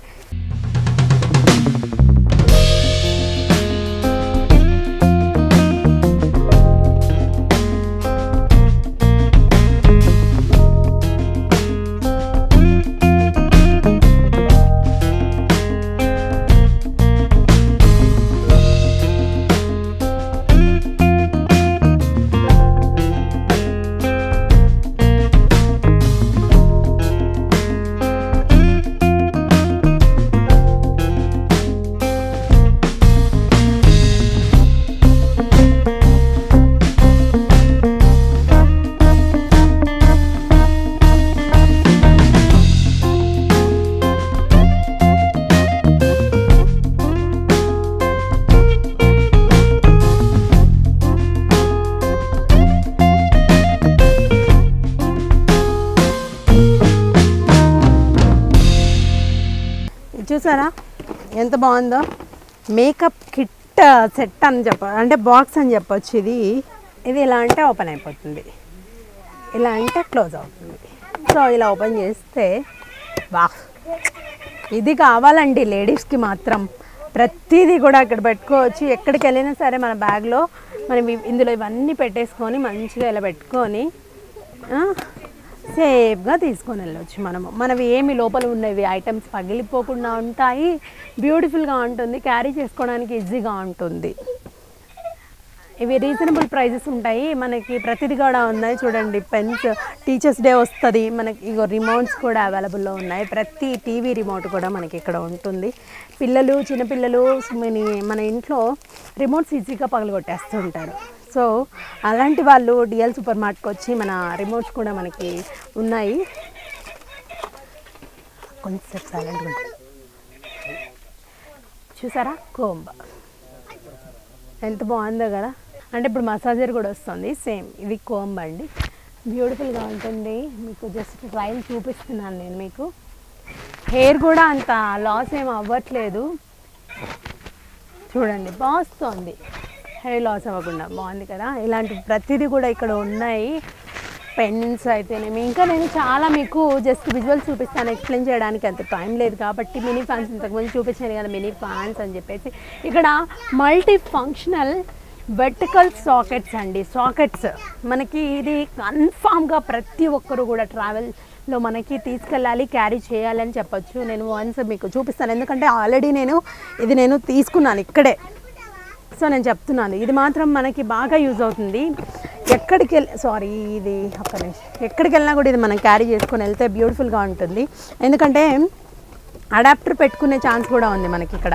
ఇది చూసారా ఎంత బాగుందో మేకప్ కిట్ సెట్ అని చెప్ప అంటే బాక్స్ అని చెప్పొచ్చు ఇది ఇది ఇలా అంటే ఓపెన్ అయిపోతుంది ఇలా అంటే క్లోజ్ అవుతుంది సో ఇలా ఓపెన్ చేస్తే వా ఇది కావాలండి లేడీస్కి మాత్రం ప్రతిదీ కూడా ఇక్కడ పెట్టుకోవచ్చు ఎక్కడికి వెళ్ళినా సరే మన బ్యాగ్లో మనం ఇవి- ఇందులో ఇవన్నీ పెట్టేసుకొని మంచిగా ఇలా పెట్టుకొని ఆ, సేఫ్గా తీసుకొని వెళ్ళొచ్చు మనము మనవి ఏమి లోపల ఉన్నవి ఐటమ్స్ పగిలిపోకుండా ఉంటాయి బ్యూటిఫుల్గా ఉంటుంది క్యారీ చేసుకోవడానికి ఈజీగా ఉంటుంది ఇవి రీజనబుల్ ప్రైజెస్ ఉంటాయి మనకి ప్రతిదీ కూడా ఉన్నాయి చూడండి పెన్స్ టీచర్స్ డే వస్తుంది మనకి ఇగో రిమోట్స్ కూడా అవైలబుల్లో ఉన్నాయి ప్రతి టీవీ రిమోట్ కూడా మనకి ఇక్కడ ఉంటుంది పిల్లలు చిన్నపిల్లలు మన మన ఇంట్లో రిమోట్స్ ఈజీగా పగలగొట్టేస్తూ ఉంటారు సో అలాంటి వాళ్ళు డిఎల్ సూపర్ మార్ట్కి వచ్చి మన రిమోట్స్ కూడా మనకి ఉన్నాయి కొంచెం సైలెంట్గా ఉంటుంది చూసారా కోంబ ఎంత బాగుందో కదా అంటే ఇప్పుడు మసాజర్ కూడా వస్తుంది సేమ్ ఇది కోంబ్ అండి బ్యూటిఫుల్గా ఉంటుంది మీకు జస్ట్ ట్రైల్ చూపిస్తున్నాను నేను మీకు హెయిర్ కూడా అంత లాస్ ఏం అవ్వట్లేదు చూడండి బాగుంది హెయిర్ లాస్ అవ్వకుండా బాగుంది కదా ఇలాంటి ప్రతిదీ కూడా ఇక్కడ ఉన్నాయి పెన్స్ అయితేనేమి ఇంకా నేను చాలా మీకు జస్ట్ విజువల్స్ చూపిస్తాను ఎక్స్ప్లెయిన్ చేయడానికి అంత టైం లేదు కాబట్టి మినీ ఫ్యాన్స్ ఇంతకుముందు చూపించాను కదా మినీ ఫ్యాన్స్ అని చెప్పేసి ఇక్కడ మల్టీ ఫంక్షనల్ వెర్టికల్ సాకెట్స్ అండి సాకెట్స్ మనకి ఇది కన్ఫామ్గా ప్రతి ఒక్కరు కూడా ట్రావెల్లో మనకి తీసుకెళ్ళాలి క్యారీ చేయాలని చెప్పొచ్చు నేను వన్స్ మీకు చూపిస్తాను ఎందుకంటే ఆల్రెడీ నేను ఇది నేను తీసుకున్నాను ఇక్కడే సో నేను చెప్తున్నాను ఇది మాత్రం మనకి బాగా యూజ్ అవుతుంది ఎక్కడికి వెళ్ళి సారీ ఇది ఒక్క నిమిషం ఎక్కడికి వెళ్ళినా కూడా ఇది మనం క్యారీ చేసుకొని వెళ్తే బ్యూటిఫుల్గా ఉంటుంది ఎందుకంటే అడాప్టర్ పెట్టుకునే ఛాన్స్ కూడా ఉంది మనకి ఇక్కడ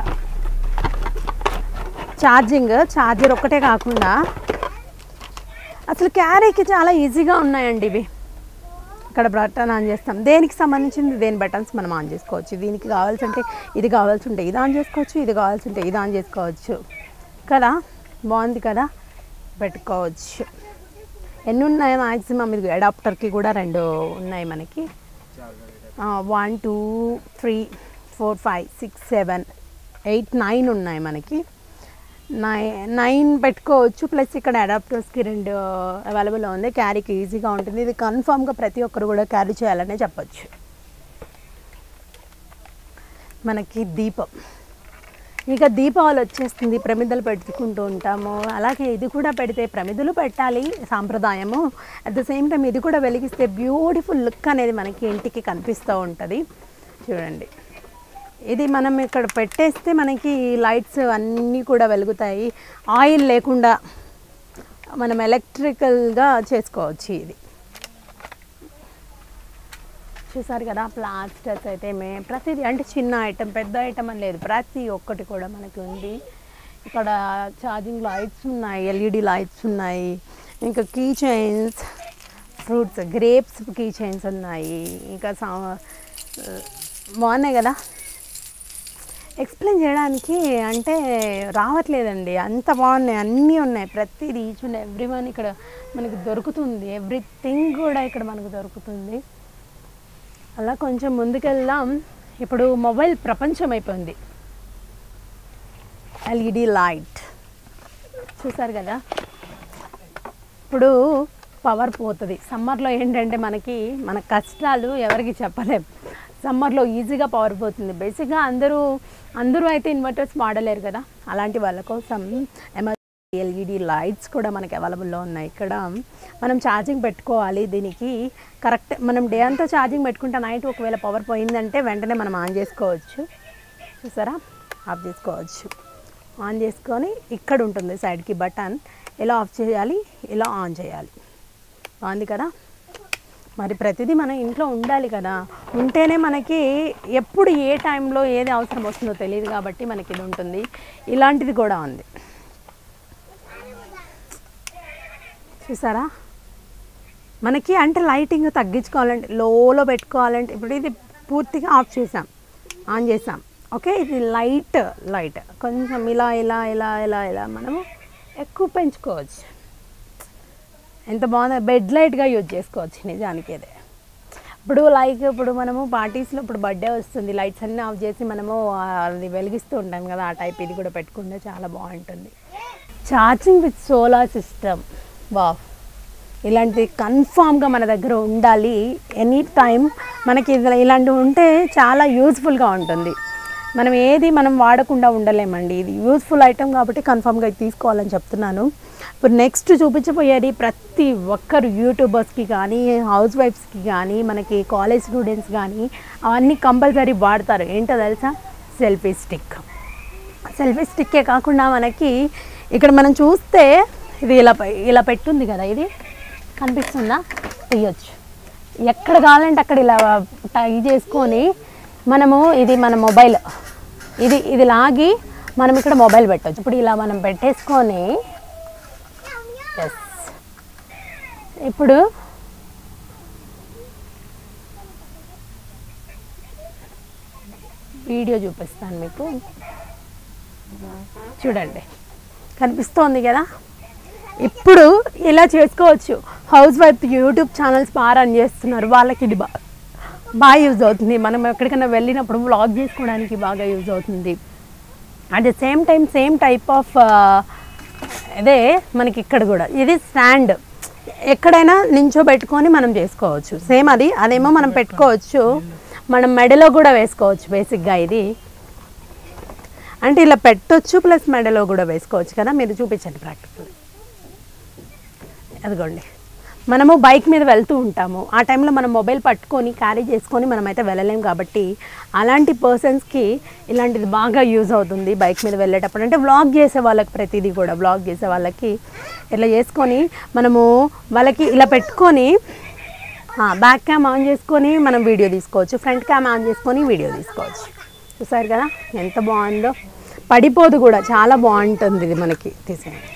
ఛార్జింగ్ ఛార్జర్ ఒక్కటే కాకుండా అసలు క్యారీకి చాలా ఈజీగా ఉన్నాయండి ఇవి ఇక్కడ బటన్ ఆన్ చేస్తాం దేనికి సంబంధించింది దేని బటన్స్ మనం ఆన్ చేసుకోవచ్చు దీనికి కావాల్సి ఉంటే ఇది కావాల్సి ఉంటే ఇది ఆన్ చేసుకోవచ్చు ఇది కావాల్సి ఉంటే ఇది ఆన్ చేసుకోవచ్చు కదా బాగుంది కదా పెట్టుకోవచ్చు ఎన్ని ఉన్నాయి మ్యాక్సిమం ఇది అడాప్టర్కి కూడా రెండు ఉన్నాయి మనకి one two three four five six seven eight nine ఉన్నాయి మనకి నైన్ నైన్ పెట్టుకోవచ్చు ప్లస్ ఇక్కడ అడాప్టర్స్కి రెండు అవైలబుల్ ఉంది క్యారీకి ఈజీగా ఉంటుంది ఇది కన్ఫామ్గా ప్రతి ఒక్కరు కూడా క్యారీ చేయాలనే చెప్పొచ్చు మనకి దీపం ఇక దీపావళి వచ్చేస్తుంది ప్రమిదలు పెట్టుకుంటూ ఉంటాము అలాగే ఇది కూడా పెడితే ప్రమిదలు పెట్టాలి సాంప్రదాయము అట్ ద సేమ్ టైం ఇది కూడా వెలిగిస్తే బ్యూటిఫుల్ లుక్ అనేది మనకి ఇంటికి కనిపిస్తూ ఉంటుంది చూడండి ఇది మనం ఇక్కడ పెట్టేస్తే మనకి లైట్స్ అన్నీ కూడా వెలుగుతాయి ఆయిల్ లేకుండా మనం ఎలక్ట్రికల్గా చేసుకోవచ్చు ఇది చూసారు కదా ప్లాస్టర్స్ అయితే మే ప్రతిదీ అంటే చిన్న ఐటెం పెద్ద ఐటమ్ అని లేదు ప్రతి ఒక్కటి కూడా మనకి ఉంది ఇక్కడ ఛార్జింగ్ లైట్స్ ఉన్నాయి ఎల్ఈడి లైట్స్ ఉన్నాయి ఇంకా key chains fruits grapes key chains ఉన్నాయి ఇంకా సా బాగున్నాయి కదా ఎక్స్ప్లెయిన్ చేయడానికి అంటే రావట్లేదండి అంత బాగున్నాయి అన్నీ ఉన్నాయి ప్రతిదీ ఈచ్ అండ్ ఎవ్రీ వన్ ఇక్కడ మనకి దొరుకుతుంది ఎవ్రీథింగ్ కూడా ఇక్కడ మనకు దొరుకుతుంది అలా కొంచెం ముందుకెళ్దాం ఇప్పుడు మొబైల్ ప్రపంచం అయిపోయింది ఎల్ఈడి లైట్ చూసారు కదా ఇప్పుడు పవర్ పోతుంది సమ్మర్లో ఏంటంటే మనకి మన కష్టాలు ఎవరికి చెప్పలేం సమ్మర్లో ఈజీగా పవర్ పోతుంది బేసిక్గా అందరూ అందరూ అయితే ఇన్వర్టర్స్ వాడలేరు కదా అలాంటి వాళ్ళ కోసం ఎమర్జెన్సీ ఎల్ఈడి లైట్స్ కూడా మనకి అవైలబుల్లో ఉన్నాయి ఇక్కడ మనం ఛార్జింగ్ పెట్టుకోవాలి దీనికి కరెక్ట్ మనం డే అంతా ఛార్జింగ్ పెట్టుకుంటే నైట్ ఒకవేళ పవర్ పోయిందంటే వెంటనే మనం ఆన్ చేసుకోవచ్చు చూసారా ఆఫ్ చేసుకోవచ్చు ఆన్ చేసుకొని ఇక్కడ ఉంటుంది సైడ్కి బటన్ ఎలా ఆఫ్ చేయాలి ఎలా ఆన్ చేయాలి బాగుంది కదా మరి ప్రతిదీ మన ఇంట్లో ఉండాలి కదా ఉంటేనే మనకి ఎప్పుడు ఏ టైంలో ఏది అవసరం వస్తుందో తెలియదు కాబట్టి మనకి ఇది ఉంటుంది ఇలాంటిది కూడా ఉంది చూసారా మనకి అంటే లైటింగ్ తగ్గించుకోవాలంటే లోలో పెట్టుకోవాలంటే ఇప్పుడు ఇది పూర్తిగా ఆఫ్ చేసాం ఆన్ చేసాం ఓకే ఇది లైట్ లైట్ కొంచెం ఇలా ఇలా ఇలా ఇలా ఇలా మనము ఎక్కువ పెంచుకోవచ్చు ఎంత బాగుందో బెడ్ లైట్గా యూజ్ చేసుకోవచ్చు నిజానికి ఇది ఇప్పుడు లైక్ ఇప్పుడు మనము పార్టీస్లో ఇప్పుడు బర్త్డే వస్తుంది లైట్స్ అన్నీ ఆఫ్ చేసి మనము ఆ, అది వెలిగిస్తూ ఉంటాం కదా ఆ టైప్ ఇది కూడా పెట్టుకుంటే చాలా బాగుంటుంది ఛార్జింగ్ విత్ సోలార్ సిస్టమ్ వా ఇలాంటిది కన్ఫామ్గా మన దగ్గర ఉండాలి ఎనీ టైం మనకి ఇది- ఇలాంటివి ఉంటే చాలా యూజ్ఫుల్గా ఉంటుంది మనం ఏది మనం వాడకుండా ఉండలేమండి ఇది యూస్ఫుల్ ఐటమ్ కాబట్టి కన్ఫామ్గా ఇది తీసుకోవాలని చెప్తున్నాను ఇప్పుడు నెక్స్ట్ చూపించబోయేది ప్రతి ఒక్కరు యూట్యూబర్స్కి కానీ హౌస్ వైఫ్స్కి కానీ మనకి కాలేజ్ స్టూడెంట్స్ కానీ అవన్నీ కంపల్సరీ వాడతారు ఏంటో తెలుసా సెల్ఫీ స్టిక్ సెల్ఫీ స్టిక్కే కాకుండా మనకి ఇక్కడ మనం చూస్తే ఇది ఇలా పె- ఇలా పెట్టుంది కదా ఇది కనిపిస్తుందా తీయొచ్చు ఎక్కడ కావాలంటే అక్కడ ఇలా టై చేసుకొని మనము ఇది మన మొబైల్ ఇది ఇది లాగి మనం ఇక్కడ మొబైల్ పెట్టవచ్చు ఇప్పుడు ఇలా మనం పెట్టేసుకొని ఎస్ ఇప్పుడు వీడియో చూపిస్తాను మీకు చూడండి కనిపిస్తోంది కదా ఇప్పుడు ఇలా చేసుకోవచ్చు హౌస్ వైఫ్ యూట్యూబ్ ఛానల్స్ బాగా రన్ చేస్తున్నారు వాళ్ళకి ఇది బా బాగా యూజ్ అవుతుంది మనం ఎక్కడికైనా వెళ్ళినప్పుడు వ్లాగ్ చేసుకోవడానికి బాగా యూజ్ అవుతుంది at the same time same type of అదే మనకి ఇక్కడ కూడా ఇది స్టాండ్ ఎక్కడైనా నించోబెట్టుకొని మనం చేసుకోవచ్చు సేమ్ అది అదేమో మనం పెట్టుకోవచ్చు మనం మెడలో కూడా వేసుకోవచ్చు బేసిక్గా ఇది అంటే ఇలా పెట్టొచ్చు ప్లస్ మెడలో కూడా వేసుకోవచ్చు కదా మీరు చూపించండి ప్రాక్టికల్ అదిగోండి మనము బైక్ మీద వెళ్తూ ఉంటాము ఆ టైంలో మనం మొబైల్ పట్టుకొని క్యారీ చేసుకొని మనమైతే వెళ్ళలేం కాబట్టి అలాంటి పర్సన్స్కి ఇలాంటిది బాగా యూజ్ అవుతుంది బైక్ మీద వెళ్ళేటప్పుడు అంటే వ్లాగ్ చేసే వాళ్ళకి ప్రతిదీ కూడా వ్లాగ్ చేసే వాళ్ళకి ఇట్లా చేసుకొని మనము వాళ్ళకి ఇలా పెట్టుకొని బ్యాక్ క్యామ్ ఆన్ చేసుకొని మనం వీడియో తీసుకోవచ్చు ఫ్రంట్ క్యామ్ ఆన్ చేసుకొని వీడియో తీసుకోవచ్చు చూసారు కదా ఎంత బాగుందో పడిపోదు కూడా చాలా బాగుంటుంది ఇది మనకి తీసేయండి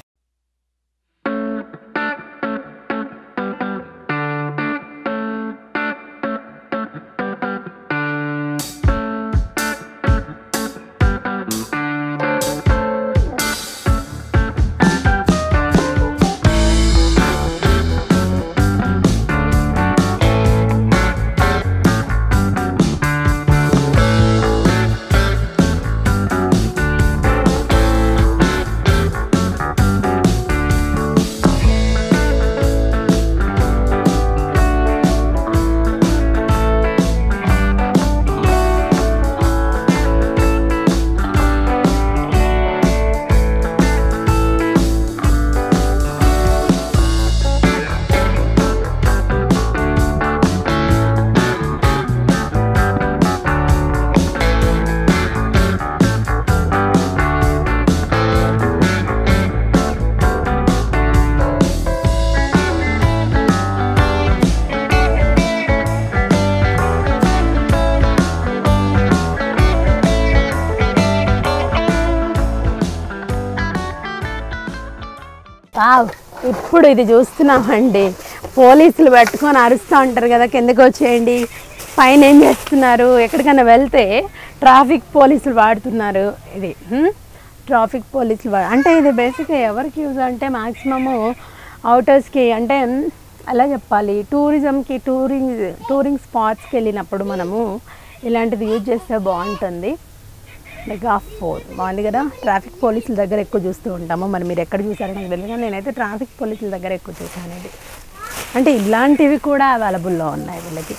వావ్ ఇప్పుడు ఇది చూస్తున్నామండి పోలీసులు పట్టుకొని అరుస్తూ ఉంటారు కదా కిందకు వచ్చేయండి పైన ఏం చేస్తున్నారు ఎక్కడికైనా వెళ్తే ట్రాఫిక్ పోలీసులు వాడుతున్నారు ఇది హ్మ్? ట్రాఫిక్ పోలీసులు వా- అంటే ఇది బేసిక్గా ఎవరికి యూజ్ అంటే మ్యాక్సిమము అవుటర్స్కి అంటే ఎలా చెప్పాలి టూరిజంకి టూరింగ్ టూరింగ్ స్పాట్స్కి వెళ్ళినప్పుడు మనము ఇలాంటిది యూజ్ చేస్తే బాగుంటుంది మెగా ఫోర్ బాగుంది కదా ట్రాఫిక్ పోలీసుల దగ్గర ఎక్కువ చూస్తూ ఉంటాము మరి మీరు ఎక్కడ చూసారో నాకు తెలియదు కానీ నేనైతే ట్రాఫిక్ పోలీసుల దగ్గర ఎక్కువ చూసాను ఇది అంటే ఇలాంటివి కూడా అవైలబుల్లో ఉన్నాయి వీళ్ళకి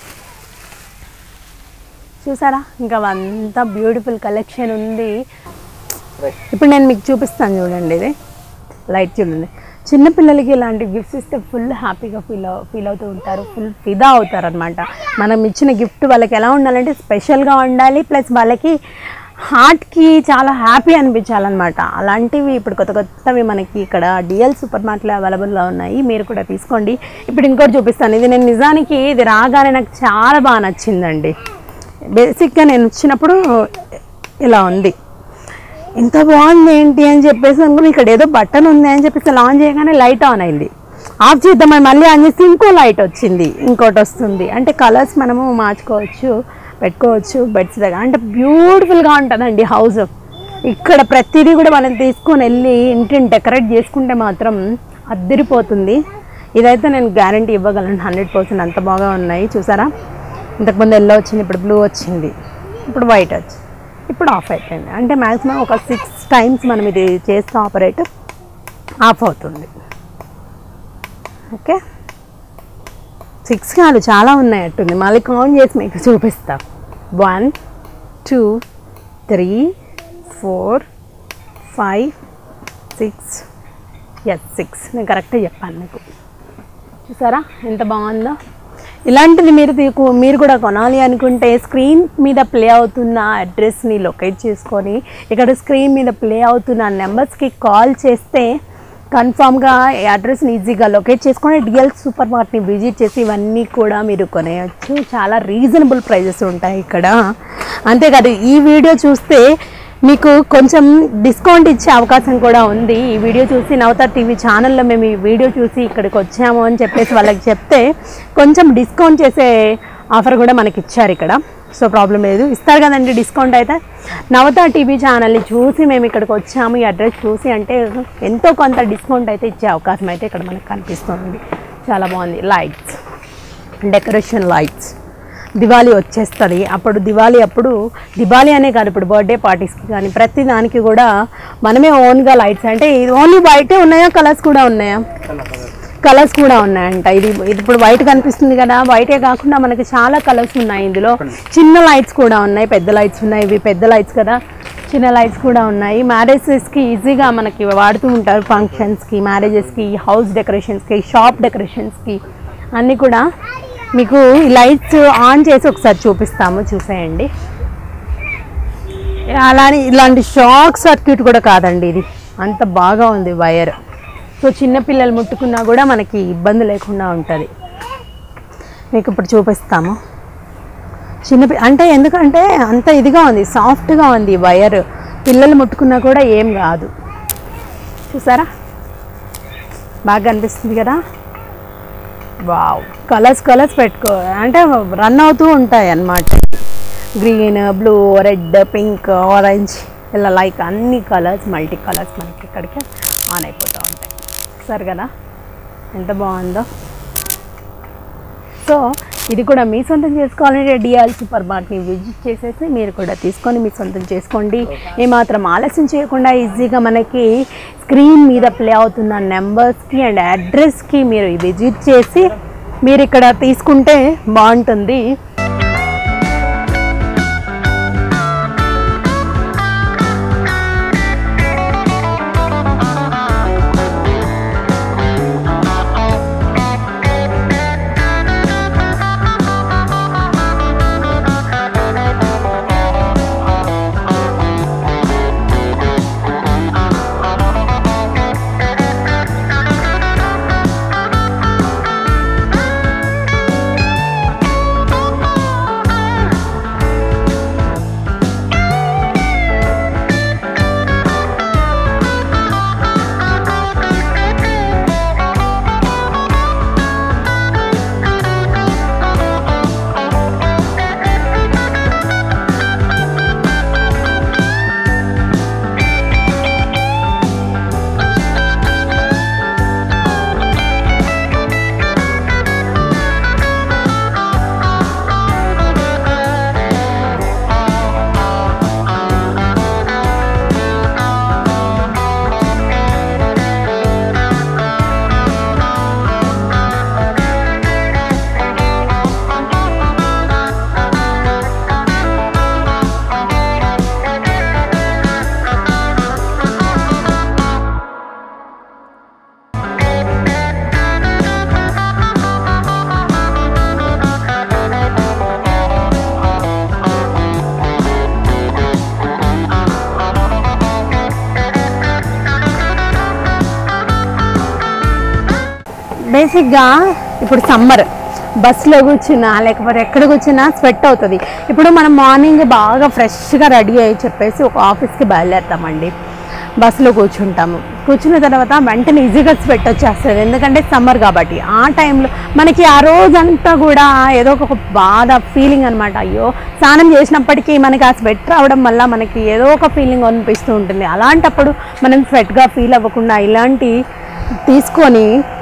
చూసారా ఇంకా అంతా బ్యూటిఫుల్ కలెక్షన్ ఉంది ఇప్పుడు నేను మీకు చూపిస్తాను చూడండి ఇది లైట్ చూడండి చిన్నపిల్లలకి ఇలాంటి గిఫ్ట్స్ ఇస్తే ఫుల్ హ్యాపీగా ఫీల్ ఫీల్ అవుతూ ఉంటారు ఫుల్ ఫిదా అవుతారు అనమాట మనం ఇచ్చిన గిఫ్ట్ వాళ్ళకి ఎలా ఉండాలంటే స్పెషల్గా ఉండాలి ప్లస్ వాళ్ళకి హార్ట్కి చాలా హ్యాపీ అనిపించాలన్నమాట అలాంటివి ఇప్పుడు కొత్త కొత్తవి మనకి ఇక్కడ డిఎల్ సూపర్ మార్ట్లో అవైలబుల్లో ఉన్నాయి మీరు కూడా తీసుకోండి ఇప్పుడు ఇంకోటి చూపిస్తాను ఇది నేను నిజానికి ఇది రాగానే నాకు చాలా బాగా నచ్చిందండి బేసిక్గా నేను వచ్చినప్పుడు ఇలా ఉంది ఇంత బాగుంది ఏంటి అని చెప్పేసి అనుకుని ఇక్కడ ఏదో బటన్ ఉంది అని చెప్పేసి ఆన్ చేయగానే లైట్ ఆన్ అయింది ఆఫ్ చేద్దామని మళ్ళీ ఆన్ చేస్తే ఇంకో లైట్ వచ్చింది ఇంకోటి వస్తుంది అంటే కలర్స్ మనము మార్చుకోవచ్చు పెట్టుకోవచ్చు బెడ్స్ దగ్గర అంటే బ్యూటిఫుల్గా ఉంటుందండి హౌస్ ఇక్కడ ప్రతిదీ కూడా మనం తీసుకొని వెళ్ళి ఇంటిని డెకరేట్ చేసుకుంటే మాత్రం అద్దరిపోతుంది ఇదైతే నేను గ్యారంటీ ఇవ్వగలను హండ్రెడ్ పర్సెంట్ అంత బాగా ఉన్నాయి చూసారా ఇంతకుముందు ఎల్లో వచ్చింది ఇప్పుడు బ్లూ వచ్చింది ఇప్పుడు వైట్ వచ్చింది ఇప్పుడు ఆఫ్ అయిపోయింది అంటే మ్యాక్సిమం ఒక సిక్స్ టైమ్స్ మనం ఇది చేస్తే ఆపరేట్ ఆఫ్ అవుతుంది ఓకే సిక్స్ కాదు చాలా ఉన్నాయట్టుంది మళ్ళీ కౌంట్ చేసి మీకు చూపిస్తా one two three four five six yes six నేను కరెక్ట్గా చెప్పాను మీకు చూసారా ఎంత బాగుందో ఇలాంటిది మీరు తీకు- మీరు కూడా కొనాలి అనుకుంటే స్క్రీన్ మీద ప్లే అవుతున్న అడ్రస్ని లొకేట్ చేసుకొని ఇక్కడ స్క్రీన్ మీద ప్లే అవుతున్న నెంబర్స్కి కాల్ చేస్తే కన్ఫామ్గా ఈ అడ్రస్ని ఈజీగా లొకేట్ చేసుకొని డిఎల్ సూపర్ మార్ట్ని విజిట్ చేసి ఇవన్నీ కూడా మీరు కొనేయచ్చు చాలా రీజనబుల్ ప్రైజెస్ ఉంటాయి ఇక్కడ అంతేకాదు ఈ వీడియో చూస్తే మీకు కొంచెం డిస్కౌంట్ ఇచ్చే అవకాశం కూడా ఉంది ఈ వీడియో చూసి నవత టీవీ ఛానల్లో మేము ఈ వీడియో చూసి ఇక్కడికి వచ్చాము అని చెప్పేసి వాళ్ళకి చెప్తే కొంచెం డిస్కౌంట్ చేసే ఆఫర్ కూడా మనకి ఇచ్చారు ఇక్కడ సో ప్రాబ్లం లేదు ఇస్తారు కదండి డిస్కౌంట్ అయితే నవత టీవీ ఛానల్ని చూసి మేము ఇక్కడికి వచ్చాము ఈ అడ్రస్ చూసి అంటే ఎంతో కొంత డిస్కౌంట్ అయితే ఇచ్చే అవకాశం అయితే ఇక్కడ మనకు కనిపిస్తుంది చాలా బాగుంది లైట్స్ డెకరేషన్ లైట్స్ దివాళీ వచ్చేస్తుంది అప్పుడు దివాళీ అప్పుడు దివాళీ అనే కాదు ఇప్పుడు బర్త్డే పార్టీస్కి కానీ ప్రతి దానికి కూడా మనమే ఓన్గా లైట్స్ అంటే ఇది ఓన్లీ వైటే ఉన్నాయా కలర్స్ కూడా ఉన్నాయా కలర్స్ కూడా ఉన్నాయంట ఇది ఇది ఇప్పుడు వైట్ కనిపిస్తుంది కదా వైటే కాకుండా మనకి చాలా కలర్స్ ఉన్నాయి ఇందులో చిన్న లైట్స్ కూడా ఉన్నాయి పెద్ద లైట్స్ ఉన్నాయి ఇవి పెద్ద లైట్స్ కదా చిన్న లైట్స్ కూడా ఉన్నాయి మ్యారేజెస్కి ఈజీగా మనకి వాడుతూ ఉంటారు ఫంక్షన్స్కి మ్యారేజెస్కి హౌస్ డెకరేషన్స్కి షాప్ డెకరేషన్స్కి అన్నీ కూడా మీకు ఈ లైట్స్ ఆన్ చేసి ఒకసారి చూపిస్తాము చూసేయండి అలానే ఇలాంటి షాక్ సర్క్యూట్ కూడా కాదండి ఇది అంత బాగా ఉంది వైర్ సో చిన్నపిల్లలు ముట్టుకున్నా కూడా మనకి ఇబ్బంది లేకుండా ఉంటుంది మీకు ఇప్పుడు చూపిస్తాము చిన్న అంటే ఎందుకంటే అంత ఇదిగా ఉంది సాఫ్ట్గా ఉంది ఈ వైర్ పిల్లలు ముట్టుకున్నా కూడా ఏం కాదు చూసారా బాగా అనిపిస్తుంది కదా వావ్ కలర్స్ కలర్స్ పెట్టుకో అంటే రన్ అవుతూ ఉంటాయి అన్నమాట green blue red pink orange ఇలా లైక్ అన్ని కలర్స్ మల్టీ కలర్స్ మనకి ఇక్కడికి ఆన్ అయిపోతూ ఉంటాయి సరే కదా ఎంత బాగుందో సో ఇది కూడా మీ సొంతం చేసుకోవాలంటే డిఆర్ సూపర్ మార్ట్ని విజిట్ చేసేసి మీరు కూడా తీసుకొని మీ సొంతం చేసుకోండి ఏమాత్రం ఆలస్యం చేయకుండా ఈజీగా మనకి స్క్రీన్ మీద ప్లే అవుతున్న నెంబర్స్కి అండ్ అడ్రస్కి మీరు విజిట్ చేసి మీరు ఇక్కడ తీసుకుంటే బాగుంటుంది బేసిక్గా ఇప్పుడు సమ్మర్ బస్సులో కూర్చున్నా లేకపోతే ఎక్కడ కూర్చున్నా స్వెట్ అవుతుంది ఇప్పుడు మనం మార్నింగ్ బాగా ఫ్రెష్గా రెడీ అయ్యి చెప్పేసి ఒక ఆఫీస్కి బయలుదేరుతామండి బస్సులో కూర్చుంటాము కూర్చున్న తర్వాత వెంటనే ఈజీగా స్వెట్ వచ్చేస్తుంది ఎందుకంటే సమ్మర్ కాబట్టి ఆ టైంలో మనకి ఆ రోజంతా కూడా ఏదో ఒక బాధ ఫీలింగ్ అనమాట అయ్యో స్నానం చేసినప్పటికీ మనకి ఆ స్వెట్ రావడం వల్ల మనకి ఏదో ఒక ఫీలింగ్ అనిపిస్తూ ఉంటుంది అలాంటప్పుడు మనం స్వెట్గా ఫీల్ అవ్వకుండా ఇలాంటి తీసుకొని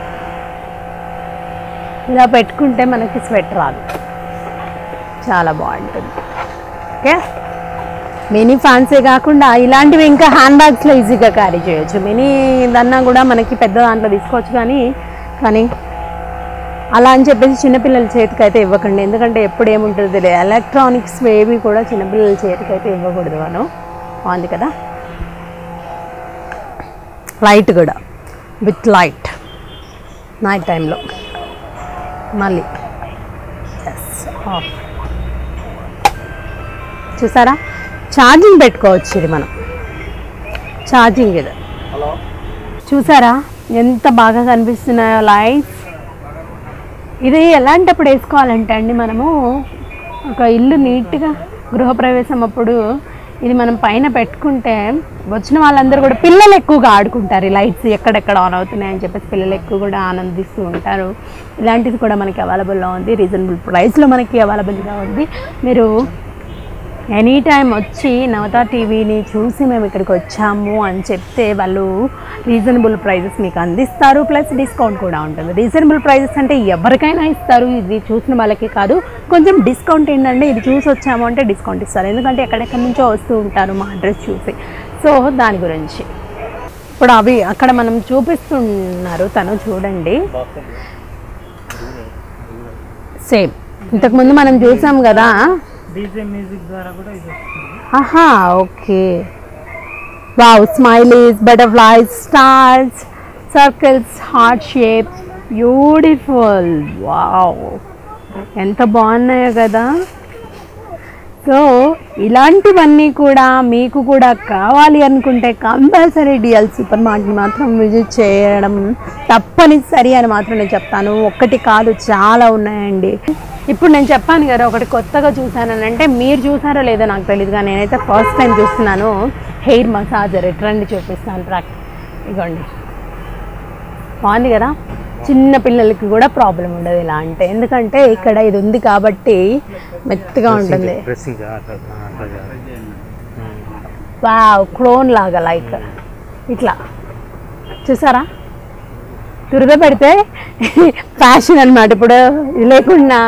ఇలా పెట్టుకుంటే మనకి స్వెట్ రాదు చాలా బాగుంటుంది ఓకే మినీ ఫ్యాన్సీ కాకుండా ఇలాంటివి ఇంకా హ్యాండ్ బ్యాగ్స్లో ఈజీగా క్యారీ చేయొచ్చు మినీ దన్నా కూడా మనకి పెద్ద దాంట్లో తీసుకోవచ్చు కానీ కానీ అలా అని చెప్పేసి చిన్నపిల్లల చేతికి అయితే ఇవ్వకండి ఎందుకంటే ఎప్పుడు ఏముంటుందో తెలియదు ఎలక్ట్రానిక్స్ ఏవి కూడా చిన్నపిల్లల చేతికి అయితే ఇవ్వకూడదు మనం బాగుంది కదా లైట్ కూడా విత్ లైట్ నైట్ టైంలో మళ్ళీ ఎస్ ఆఫ్ చూసారా ఛార్జింగ్ పెట్టుకోవచ్చు ఇది మనం ఛార్జింగ్ ఇది హలో చూసారా ఎంత బాగా కనిపిస్తున్నాయో లైట్స్ ఇది ఎలాంటప్పుడు వేసుకోవాలంటే అండి మనము ఒక ఇల్లు నీట్గా గృహప్రవేశం అప్పుడు ఇది మనం పైన పెట్టుకుంటే వచ్చిన వాళ్ళందరూ కూడా పిల్లలు ఎక్కువగా ఆడుకుంటారు ఈ లైట్స్ ఎక్కడెక్కడ ఆన్ అవుతున్నాయని చెప్పేసి పిల్లలు ఎక్కువ కూడా ఆనందిస్తూ ఉంటారు ఇలాంటిది కూడా మనకి అవైలబుల్లో ఉంది రీజనబుల్ ప్రైస్లో మనకి అవైలబుల్గా ఉంది మీరు ఎనీ టైం వచ్చి నవతా టీవీని చూసి మేము ఇక్కడికి వచ్చాము అని చెప్తే వాళ్ళు రీజనబుల్ ప్రైజెస్ మీకు అందిస్తారు ప్లస్ డిస్కౌంట్ కూడా ఉంటుంది రీజనబుల్ ప్రైజెస్ అంటే ఎవరికైనా ఇస్తారు ఇది చూసిన వాళ్ళకి కాదు కొంచెం డిస్కౌంట్ ఏంటంటే ఇది చూసి వచ్చాము అంటే డిస్కౌంట్ ఇస్తారు ఎందుకంటే ఎక్కడెక్కడి నుంచో వస్తూ ఉంటారు మా అడ్రస్ చూసి సో దాని గురించి ఇప్పుడు అవి అక్కడ మనం చూపిస్తున్నారు తను చూడండి సేమ్ ఇంతకుముందు మనం చూసాం కదా డీజే మ్యూజిక్ ద్వారా కూడా ఇది వస్తుంది ఆహా okay wow smileys butterflies stars circles heart shapes beautiful wow ఎంత బాగున్నాయో కదా సో ఇలాంటివన్నీ కూడా మీకు కూడా కావాలి అనుకుంటే కంపల్సరీ డిఎల్ సూపర్ మార్కెట్ మాత్రం విజిట్ చేయడం తప్పనిసరి అని మాత్రం నేను చెప్తాను ఒక్కటి కాదు చాలా ఉన్నాయండి ఇప్పుడు నేను చెప్పాను కదా ఒకటి కొత్తగా చూసానని అంటే మీరు చూసారో లేదో నాకు తెలియదు కానీ నేనైతే ఫస్ట్ టైం చూస్తున్నాను హెయిర్ మసాజర్ ఎట్రండి చూపిస్తాను ప్రాక్ ఇగోండి బాగుంది కదా చిన్న పిల్లలకి కూడా ప్రాబ్లం ఉండదు ఇలా అంటే ఎందుకంటే ఇక్కడ ఇది ఉంది కాబట్టి మెత్తగా ఉంటుంది డ్రెస్సింగ్ అట్లా అట్లా కాదు. వావ్ క్రోన్ లాగా లైక్ ఇట్లా చూసారా దురద పెడితే ఫ్యాషన్ అన్నమాట ఇప్పుడు ఇది లేకుండా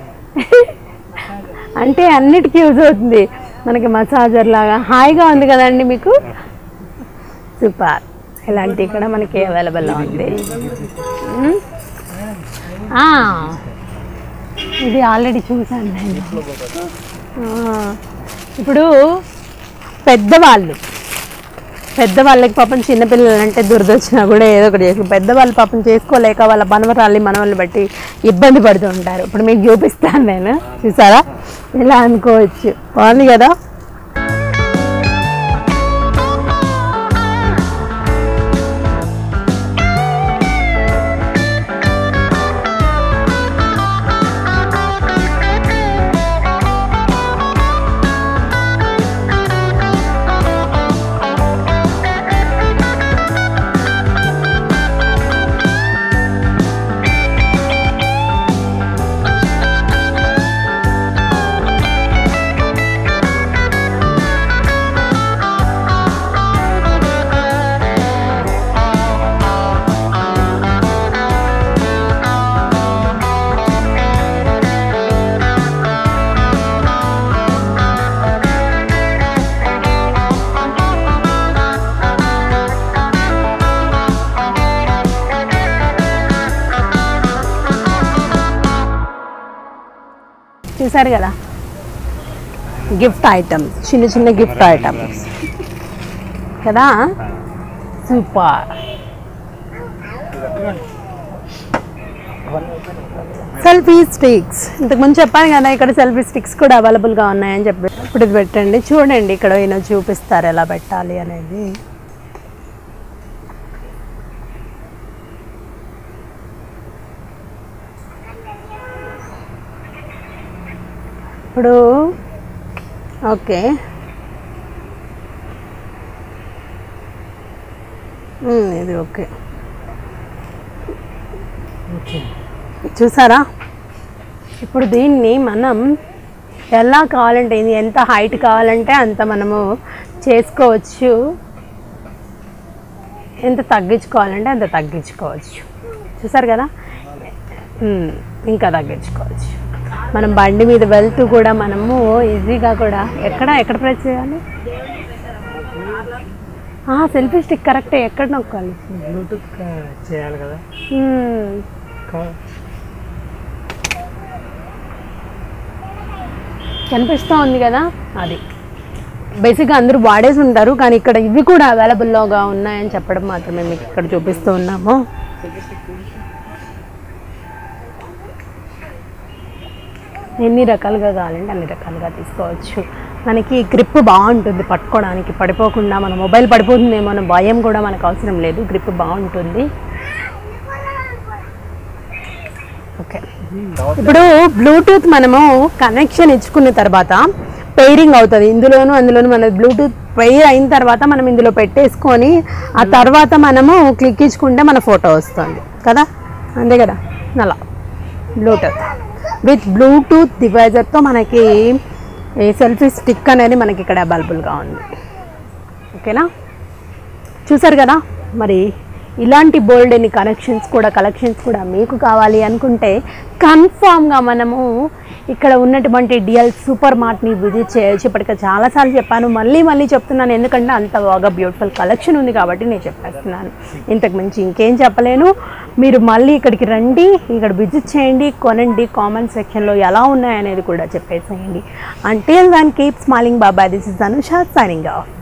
అంటే అన్నిటికీ యూజ్ అవుతుంది మనకి మసాజర్ లాగా హాయిగా ఉంది కదండి మీకు సూపర్ ఇలాంటి ఇక్కడ మనకి అవైలబుల్లో ఉంది మ్మ్. ఆ, ఇది ఆల్రెడీ చూసాను నేను ఆ, ఇప్పుడు పెద్దవాళ్ళు పెద్దవాళ్ళకి పాపం చిన్నపిల్లలు అంటే దురదొచ్చినా కూడా ఏదో ఒకటి చేసి పెద్దవాళ్ళు పాపం చేసుకోలేక వాళ్ళ మనవరాల్ని మనవాళ్ళని బట్టి ఇబ్బంది పడుతూ ఉంటారు ఇప్పుడు మీకు చూపిస్తాను నేను చూసారా ఇలా అనుకోవచ్చు బాగుంది కదా చూసారు కదా గిఫ్ట్ ఐటమ్స్ చిన్న చిన్న గిఫ్ట్ ఐటమ్స్ కదా సూపర్ సెల్ఫీ స్టిక్స్ ఇంతకుముందు చెప్పాను కదా ఇక్కడ సెల్ఫీ స్టిక్స్ కూడా అవైలబుల్గా ఉన్నాయని చెప్పి ఇప్పుడు ఇది పెట్టండి చూడండి ఇక్కడ ఈయన చూపిస్తారు ఎలా పెట్టాలి అనేది ఇప్పుడు ఓకే ఉమ్, ఇది ఓకే చూసారా ఇప్పుడు దీన్ని మనం ఎలా కావాలంటే ఇది ఎంత హైట్ కావాలంటే అంత మనము చేసుకోవచ్చు ఎంత తగ్గించుకోవాలంటే అంత తగ్గించుకోవచ్చు చూసారు కదా ఉమ్, ఇంకా తగ్గించుకోవచ్చు మనం బండి మీద వెళ్తూ కూడా మనము ఈజీగా కూడా ఎక్కడ ఎక్కడ ప్రెస్ చేయాలి సెల్ఫీ స్టిక్ కరెక్టే ఎక్కడ నొక్కాలి బ్లూటూత్ క- చేయాలి కదా ఉమ్, కా- కనిపిస్తూ ఉంది కదా అది బేసిక్గా అందరూ వాడేసి ఉంటారు కానీ ఇక్కడ ఇవి కూడా అవైలబుల్లోగా ఉన్నాయని చెప్పడం మాత్రమే మీకు ఇక్కడ చూపిస్తూ ఉన్నాము ఎన్ని రకాలుగా కావాలంటే అన్ని రకాలుగా తీసుకోవచ్చు మనకి గ్రిప్ బాగుంటుంది పట్టుకోవడానికి పడిపోకుండా మన మొబైల్ పడిపోతుందేమో అన్న భయం కూడా మనకు అవసరం లేదు గ్రిప్ బాగుంటుంది ఓకే ఇప్పుడు బ్లూటూత్ మనము కనెక్షన్ ఇచ్చుకున్న తర్వాత పెయిరింగ్ అవుతుంది ఇందులోను అందులోను మన బ్లూటూత్ పెయిర్ అయిన తర్వాత మనం ఇందులో పెట్టేసుకొని ఆ తర్వాత మనము క్లిక్ ఇచ్చుకుంటే మన ఫోటో వస్తుంది కదా అంతే కదా అలా బ్లూటూత్ విత్ బ్లూటూత్ డివైజర్తో మనకి ఈ సెల్ఫీ స్టిక్ అనేది మనకి ఇక్కడ అవైలబుల్గా ఉంది ఓకేనా చూసారు కదా మరి ఇలాంటి బోల్డ్ అని కనెక్షన్స్ కూడా కలెక్షన్స్ కూడా మీకు కావాలి అనుకుంటే కన్ఫామ్గా మనము ఇక్కడ ఉన్నటువంటి డిఎల్ సూపర్ మార్ట్ని విజిట్ చేయొచ్చు ఇప్పటికే చాలాసార్లు చెప్పాను మళ్ళీ మళ్ళీ చెప్తున్నాను ఎందుకంటే అంత బాగా బ్యూటిఫుల్ కలెక్షన్ ఉంది కాబట్టి నేను చెప్పేస్తున్నాను ఇంతకు మించి ఇంకేం చెప్పలేను మీరు మళ్ళీ ఇక్కడికి రండి ఇక్కడ విజిట్ చేయండి కొనండి కామెంట్ సెక్షన్లో ఎలా ఉన్నాయనేది కూడా చెప్పేసేయండి అంటిల్ దాన్ కీప్ స్మైలింగ్ బాబా this is Anusha signing of